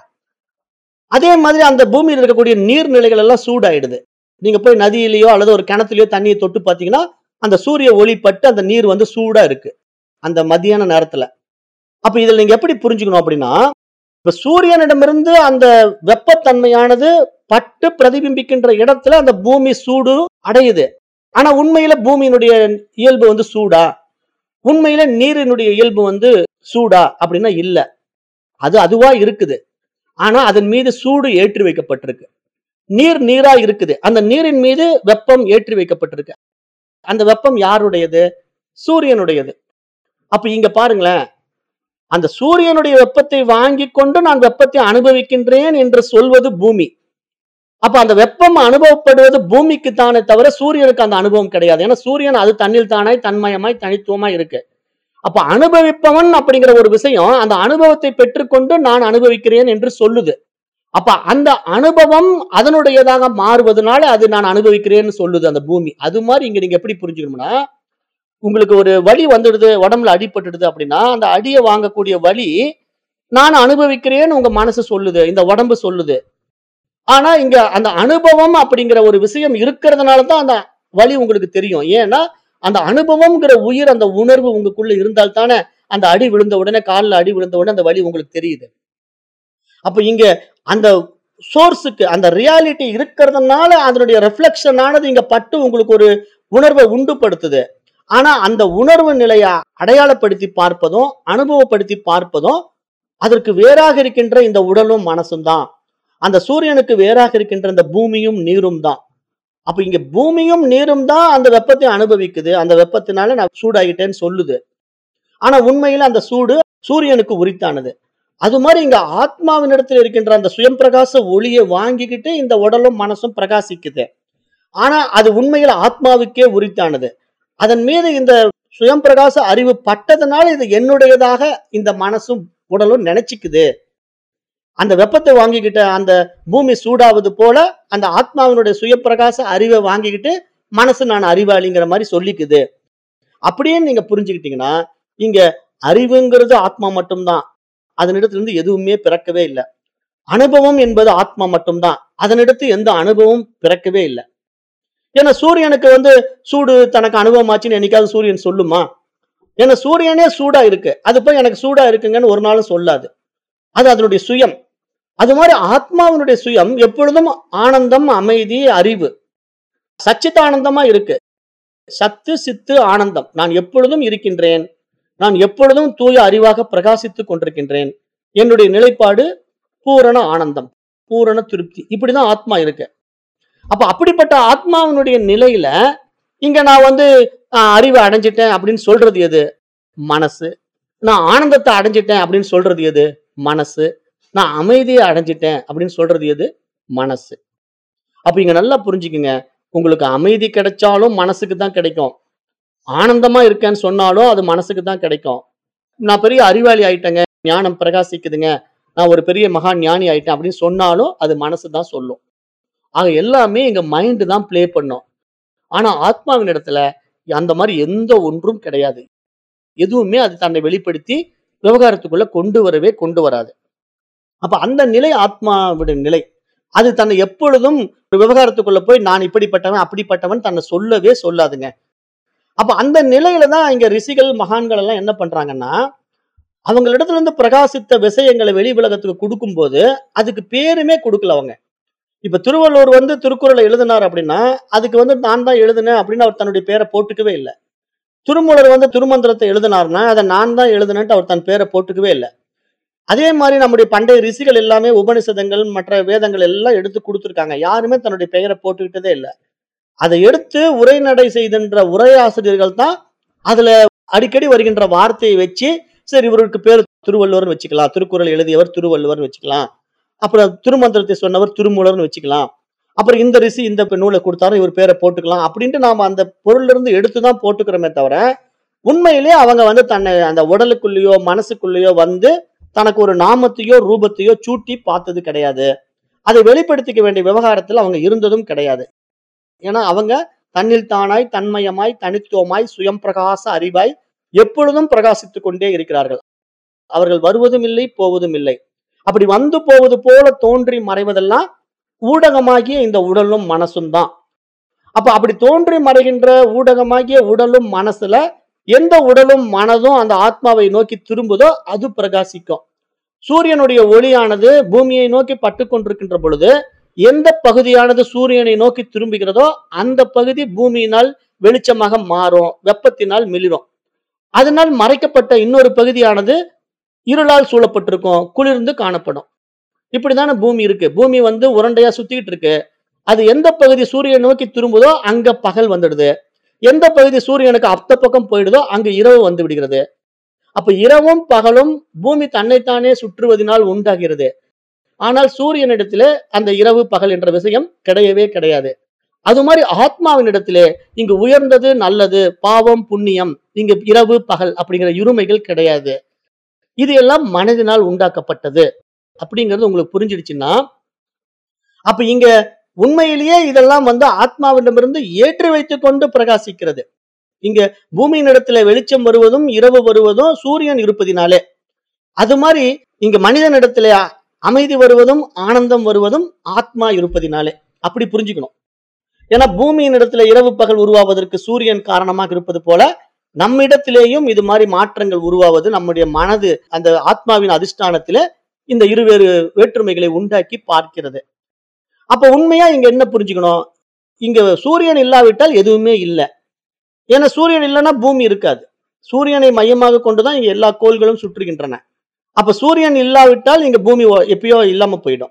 [SPEAKER 1] அதே மாதிரி அந்த பூமியில் இருக்கக்கூடிய நீர்நிலைகள் எல்லாம் சூடாயிடுது நீங்க போய் நதியிலயோ அல்லது ஒரு கிணத்துலயோ தண்ணியை தொட்டு பார்த்தீங்கன்னா அந்த சூரிய ஒளி பட்டு அந்த நீர் வந்து சூடா இருக்கு அந்த மதியான நேரத்துல அப்ப இதுல நீங்க எப்படி புரிஞ்சுக்கணும் அப்படின்னா இப்ப சூரியனிடமிருந்து அந்த வெப்பத்தன்மையானது பட்டு பிரதிபிம்பிக்கின்ற இடத்துல அந்த பூமி சூடு அடையுது ஆனா உண்மையில பூமியினுடைய இயல்பு வந்து சூடா உண்மையில நீரினுடைய இயல்பு வந்து சூடா அப்படின்னா இல்ல அது அதுவா இருக்குது ஆனா அதன் மீது சூடு ஏற்றி வைக்கப்பட்டிருக்கு நீர் நீரா இருக்குது அந்த நீரின் மீது வெப்பம் ஏற்றி வைக்கப்பட்டிருக்கு அந்த வெப்பம் யாருடையது சூரியனுடையது அப்ப இங்க பாருங்களேன் அந்த சூரியனுடைய வெப்பத்தை வாங்கி கொண்டு நான் வெப்பத்தை அனுபவிக்கின்றேன் என்று சொல்வது பூமி அப்ப அந்த வெப்பம் அனுபவப்படுவது பூமிக்கு தானே தவிர சூரியனுக்கு அந்த அனுபவம் கிடையாது ஏன்னா சூரியன் அது தன்னில் தானாய் தன்மயமாய் தனித்துவமாய் இருக்கு அப்ப அனுபவிப்பவன் அப்படிங்கிற ஒரு விஷயம் அந்த அனுபவத்தை பெற்றுக்கொண்டு நான் அனுபவிக்கிறேன் என்று சொல்லுது அப்ப அந்த அனுபவம் அதனுடையதாக மாறுவதனால அது நான் அனுபவிக்கிறேன்னு சொல்லுது அந்த பூமி அது மாதிரி இங்க நீங்க எப்படி புரிஞ்சுக்கணும்னா உங்களுக்கு ஒரு வலி வந்துடுது உடம்புல அடிபட்டுடுது அப்படின்னா அந்த அடியை வாங்கக்கூடிய வலி நான் அனுபவிக்கிறேன்னு உங்க மனசு சொல்லுது இந்த உடம்பு சொல்லுது ஆனா இங்க அந்த அனுபவம் அப்படிங்கிற ஒரு விஷயம் இருக்கிறதுனால தான் அந்த வலி உங்களுக்கு தெரியும் ஏன்னா அந்த அனுபவம்ங்கிற உயிர் அந்த உணர்வு உங்களுக்குள்ள இருந்தால் தானே அந்த அடி விழுந்த உடனே காலில் அடி விழுந்த உடனே அந்த வலி உங்களுக்கு தெரியுது அப்ப இங்க அந்த சோர்ஸுக்கு அந்த ரியாலிட்டி இருக்கிறதுனால அதனுடைய ரெஃப்ளெக்ஷன் ஆனது இங்க பட்டு உங்களுக்கு ஒரு உணர்வை உண்டுபடுத்துது ஆனா அந்த உணர்வு நிலையை அடையாளப்படுத்தி பார்ப்பதும் அனுபவப்படுத்தி பார்ப்பதும் அதற்கு வேறாக இருக்கின்ற இந்த உடலும் மனசும் தான் அந்த சூரியனுக்கு வேறாக இருக்கின்ற அந்த பூமியும் நீரும் தான் அப்ப இங்க பூமியும் நீரும் தான் அந்த வெப்பத்தை அனுபவிக்குது அந்த வெப்பத்தினால நான் சூடாகிட்டேன்னு சொல்லுது ஆனா உண்மையில அந்த சூடு சூரியனுக்கு உரித்தானது அது மாதிரி இங்க ஆத்மாவின் இடத்துல இருக்கின்ற அந்த சுயம் பிரகாச ஒளியை வாங்கிக்கிட்டு இந்த உடலும் மனசும் பிரகாசிக்குது ஆனா அது உண்மையில ஆத்மாவுக்கே உரித்தானது அதன் மீது இந்த சுயம் பிரகாச அறிவு பட்டதுனால இது என்னுடையதாக இந்த மனசும் உடலும் நினைச்சுக்குது அந்த வெப்பத்தை வாங்கிக்கிட்ட அந்த பூமி சூடாவது போல அந்த ஆத்மாவினுடைய சுயப்பிரகாச அறிவை வாங்கிக்கிட்டு மனசு நான் அறிவாளிங்கிற மாதிரி சொல்லிக்குது அப்படியே நீங்க புரிஞ்சுக்கிட்டீங்கன்னா இங்க அறிவுங்கிறது ஆத்மா மட்டும்தான் அதனிடத்திலிருந்து எதுவுமே பிறக்கவே இல்லை அனுபவம் என்பது ஆத்மா மட்டும்தான் அதனிடத்து எந்த அனுபவம் பிறக்கவே இல்லை ஏன்னா சூரியனுக்கு வந்து சூடு தனக்கு அனுபவமாச்சுன்னு என்னைக்காவது சூரியன் சொல்லுமா ஏன்னா சூரியனே சூடா இருக்கு அது போய் எனக்கு சூடா இருக்குங்கன்னு ஒரு நாளும் சொல்லாது அது அதனுடைய சுயம் அது மாதிரி ஆத்மாவினுடைய சுயம் எப்பொழுதும் ஆனந்தம் அமைதி அறிவு சச்சித் ஆனந்தமா இருக்கு சத்து சித்து ஆனந்தம் நான் எப்பொழுதும் இருக்கின்றேன் நான் எப்பொழுதும் தூய அறிவாக பிரகாசித்துக் கொண்டிருக்கின்றேன் என்னுடைய நிலைப்பாடு பூரண ஆனந்தம் பூரண திருப்தி இப்படிதான் ஆத்மா இருக்கு அப்ப அப்படிப்பட்ட ஆத்மாவினுடைய நிலையில இங்க நான் வந்து ஆஹ், அறிவை அடைஞ்சிட்டேன் அப்படின்னு சொல்றது எது மனசு நான் ஆனந்தத்தை அடைஞ்சிட்டேன் அப்படின்னு சொல்றது எது மனசு நான் அமைதியை அடைஞ்சிட்டேன் அப்படின்னு சொல்றது எது மனசு அப்ப இங்க நல்லா புரிஞ்சுக்குங்க உங்களுக்கு அமைதி கிடைச்சாலும் மனசுக்கு தான் கிடைக்கும் ஆனந்தமா இருக்கேன்னு சொன்னாலும் அது மனசுக்கு தான் கிடைக்கும் நான் பெரிய அறிவாளி ஆயிட்டேங்க ஞானம் பிரகாசிக்குதுங்க நான் ஒரு பெரிய மகா ஞானி ஆயிட்டேன் அப்படின்னு சொன்னாலும் அது மனசு தான் சொல்லும் ஆக எல்லாமே எங்க மைண்டு தான் ப்ளே பண்ணும் ஆனா ஆத்மாவின் இடத்துல அந்த மாதிரி எந்த ஒன்றும் கிடையாது எதுவுமே அது தன்னை வெளிப்படுத்தி விவகாரத்துக்குள்ள கொண்டு வரவே கொண்டு வராது அப்ப அந்த நிலை ஆத்மாவுடைய நிலை அது தன்னை எப்பொழுதும் ஒரு விவகாரத்துக்குள்ள போய் நான் இப்படிப்பட்டவன் அப்படிப்பட்டவன் தன்னை சொல்லவே சொல்லாதுங்க அப்ப அந்த நிலையில தான் இங்க ரிஷிகள் மகான்கள் எல்லாம் என்ன பண்றாங்கன்னா அவங்களிடத்துல இருந்து பிரகாசித்த விஷயங்களை வெளி உலகத்துக்கு கொடுக்கும்போது அதுக்கு பேருமே கொடுக்கல அவங்க இப்ப திருவள்ளுவர் வந்து திருக்குறளை எழுதினார் அப்படின்னா அதுக்கு வந்து நான் தான் எழுதினேன் அப்படின்னு அவர் தன்னுடைய பேரை போட்டுக்கவே இல்லை திருமூலர் வந்து திருமந்திரத்தை எழுதினார்னா அதை நான் தான் எழுதினேன்ட்டு அவர் தன் பேரை போட்டுக்கவே இல்லை அதே மாதிரி நம்முடைய பண்டைய ரிஷிகள் எல்லாமே உபனிஷதங்கள் மற்ற வேதங்கள் எல்லாம் எடுத்து கொடுத்துருக்காங்க யாருமே தன்னுடைய பெயரை போட்டுக்கிட்டதே இல்லை அதை எடுத்து உரைநடை செய்கின்ற உரையாசிரியர்கள் தான் அதுல அடிக்கடி வருகின்ற வார்த்தையை வச்சு சரி இவருக்கு பேர் திருவள்ளுவர்னு வச்சுக்கலாம் திருக்குறள் எழுதியவர் திருவள்ளுவர்னு வச்சுக்கலாம் அப்புறம் திருமந்திரத்தை சொன்னவர் திருமூலர்னு வச்சுக்கலாம் அப்புறம் இந்த ரிஷி இந்த பெ- நூலை கொடுத்தாரு இவர் பேரை போட்டுக்கலாம் அப்படின்ட்டு நாம அந்த பொருள்ல இருந்து எடுத்து தான் போட்டுக்கிறோமே தவிர உண்மையிலே அவங்க வந்து தன்னை அந்த உடலுக்குள்ளேயோ மனசுக்குள்ளேயோ வந்து தனக்கு ஒரு நாமத்தையோ ரூபத்தையோ சூட்டி பார்த்தது கிடையாது அதை வெளிப்படுத்திக்க வேண்டிய விவகாரத்தில் அவங்க இருந்ததும் கிடையாது ஏன்னா அவங்க தன்னில் தானாய் தன்மயமாய் தனித்துவமாய் சுயம் பிரகாச அறிவாய் எப்பொழுதும் பிரகாசித்துக் கொண்டே இருக்கிறார்கள் அவர்கள் வருவதும் இல்லை போவதும் இல்லை அப்படி வந்து போவது போல தோன்றி மறைவதெல்லாம் ஊடகமாகிய இந்த உடலும் மனசும் தான் அப்ப அப்படி தோன்றி மறைகின்ற ஊடகமாகிய உடலும் மனசுல எந்த உடலும் மனதும் அந்த ஆத்மாவை நோக்கி திரும்புதோ அது பிரகாசிக்கும் சூரியனுடைய ஒளியானது பூமியை நோக்கி பட்டு கொண்டிருக்கின்ற பொழுது எந்த பகுதியானது சூரியனை நோக்கி திரும்புகிறதோ அந்த பகுதி பூமியினால் வெளிச்சமாக மாறும் வெப்பத்தினால் மிளிரும் அதனால் மறைக்கப்பட்ட இன்னொரு பகுதியானது இருளால் சூழப்பட்டிருக்கும் குளிர்ந்து காணப்படும் இப்படிதானே பூமி இருக்கு பூமி வந்து உருண்டையா சுத்திக்கிட்டு இருக்கு அது எந்த பகுதி சூரியனை நோக்கி திரும்புதோ அங்க பகல் வந்துடுது எந்த பகுதி சூரியனுக்கு அத்த பக்கம் போயிடுதோ அங்க இரவு வந்து விடுகிறது அப்ப இரவும் பகலும் பூமி தன்னைத்தானே சுற்றுவதனால் உண்டாகிறது ஆனால் சூரியனிடத்திலே அந்த இரவு பகல் என்ற விஷயம் கிடையவே கிடையாது அது மாதிரி ஆத்மாவினிடத்திலே இங்கு உயர்ந்தது நல்லது பாவம் புண்ணியம் இங்கு இரவு பகல் அப்படிங்கிற இருமைகள் கிடையாது இது எல்லாம் மனதினால் உண்டாக்கப்பட்டது அப்படிங்கிறது உங்களுக்கு புரிஞ்சிடுச்சுன்னா அப்ப இங்க உண்மையிலேயே இதெல்லாம் வந்து ஆத்மாவிடமிருந்து ஏற்றி வைத்துக் கொண்டு பிரகாசிக்கிறது இங்க பூமியின் இடத்துல வெளிச்சம் வருவதும் இரவு வருவதும் சூரியன் இருப்பதினாலே அது மாதிரி இங்க மனிதனிடத்துல அமைதி வருவதும் ஆனந்தம் வருவதும் ஆத்மா இருப்பதினாலே அப்படி புரிஞ்சுக்கணும் ஏன்னா பூமியின் இடத்துல இரவு பகல் உருவாவதற்கு சூரியன் காரணமாக இருப்பது போல நம்மிடத்திலேயும் இது மாதிரி மாற்றங்கள் உருவாவது நம்முடைய மனது அந்த ஆத்மாவின் அதிஷ்டானத்தில இந்த இருவேறு வேற்றுமைகளை உண்டாக்கி பார்க்கிறது அப்ப உண்மையா இங்க என்ன புரிஞ்சுக்கணும் இங்க சூரியன் இல்லாவிட்டால் எதுவுமே இல்லை ஏன்னா சூரியன் இல்லைன்னா பூமி இருக்காது சூரியனை மையமாக கொண்டுதான் இங்க எல்லா கோள்களும் சுற்றுகின்றன அப்ப சூரியன் இல்லாவிட்டால் இங்க பூமி ஒ- எப்பயோ இல்லாம போயிடும்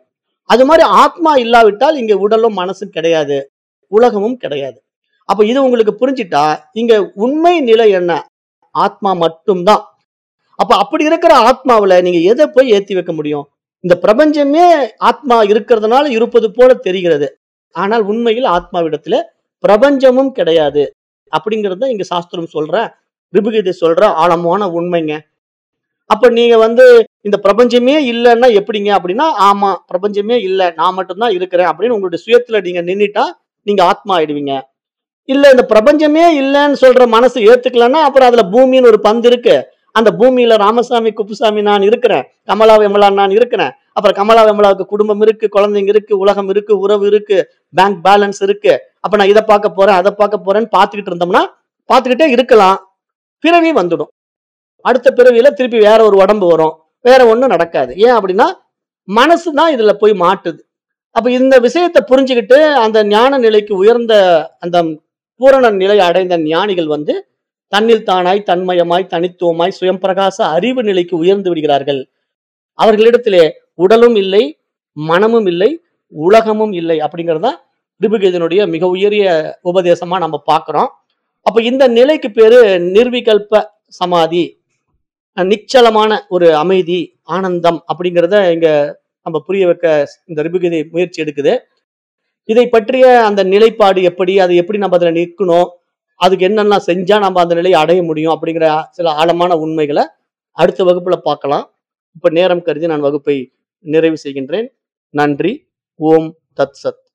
[SPEAKER 1] அது மாதிரி ஆத்மா இல்லாவிட்டால் இங்க உடலும் மனசும் கிடையாது உலகமும் கிடையாது அப்ப இது உங்களுக்கு புரிஞ்சிட்டா இங்க உண்மை நிலை என்ன ஆத்மா மட்டும்தான் அப்ப அப்படி இருக்கிற ஆத்மாவுல நீங்க எதை போய் ஏத்தி வைக்க முடியும் இந்த பிரபஞ்சமே ஆத்மா இருக்கிறதுனால இருப்பது போல தெரிகிறது ஆனால் உண்மையில் ஆத்மாவிடத்துல பிரபஞ்சமும் கிடையாது அப்படிங்கறது தான் இங்க சாஸ்திரம் சொல்ற விபுகீதை சொல்ற ஆழமான உண்மைங்க அப்ப நீங்க வந்து இந்த பிரபஞ்சமே இல்லைன்னா எப்படிங்க அப்படின்னா ஆமா பிரபஞ்சமே இல்லை நான் மட்டும்தான் இருக்கிறேன் அப்படின்னு உங்களுடைய சுயத்துல நீங்க நின்னுட்டா நீங்க ஆத்மா ஆயிடுவீங்க இல்ல இந்த பிரபஞ்சமே இல்லைன்னு சொல்ற மனசு ஏத்துக்கலன்னா அப்புறம் அதுல பூமின்னு ஒரு பந்து இருக்கு அந்த பூமியில ராமசாமி குப்புசாமி நான் இருக்கிறேன் கமலா விமலா நான் இருக்கிறேன் அப்புறம் கமலா விமலாவுக்கு குடும்பம் இருக்கு குழந்தைங்க இருக்கு உலகம் இருக்கு உறவு இருக்கு பேங்க் பேலன்ஸ் இருக்கு அப்ப நான் இதை பார்க்க போறேன் அதை பார்க்க போறேன்னு பார்த்துக்கிட்டு இருந்தோம்னா பார்த்துக்கிட்டே இருக்கலாம் பிறவி வந்துடும் அடுத்த பிறவியில திருப்பி வேற ஒரு உடம்பு வரும் வேற ஒண்ணும் நடக்காது ஏன் அப்படின்னா மனசு தான் இதுல போய் மாட்டுது அப்ப இந்த விஷயத்தை புரிஞ்சுக்கிட்டு அந்த ஞான நிலைக்கு உயர்ந்த அந்த பூரண நிலை அடைந்த ஞானிகள் வந்து தன்னில் தானாய் தன்மயமாய் தனித்துவமாய் சுயம் பிரகாச அறிவு நிலைக்கு உயர்ந்து விடுகிறார்கள் அவர்களிடத்திலே உடலும் இல்லை மனமும் இல்லை உலகமும் இல்லை அப்படிங்கிறது தான் ரிபுகீதனுடைய மிக உயரிய உபதேசமா நம்ம பார்க்கிறோம் அப்ப இந்த நிலைக்கு பேரு நிர்விகல்ப சமாதி நிச்சலமான ஒரு அமைதி ஆனந்தம் அப்படிங்கிறத இங்க நம்ம புரிய வைக்க இந்த ரிபுகீதை முயற்சி எடுக்குது இதை பற்றிய அந்த நிலைப்பாடு எப்படி அது எப்படி நம்ம அதில் நிற்கணும் அதுக்கு என்னென்ன செஞ்சா நம்ம அந்த நிலையை அடைய முடியும் அப்படிங்கிற சில ஆழமான உண்மைகளை அடுத்த வகுப்புல பார்க்கலாம் இப்ப நேரம் கருதி நான் வகுப்பை நிறைவு செய்கின்றேன் நன்றி ஓம் தத் சத்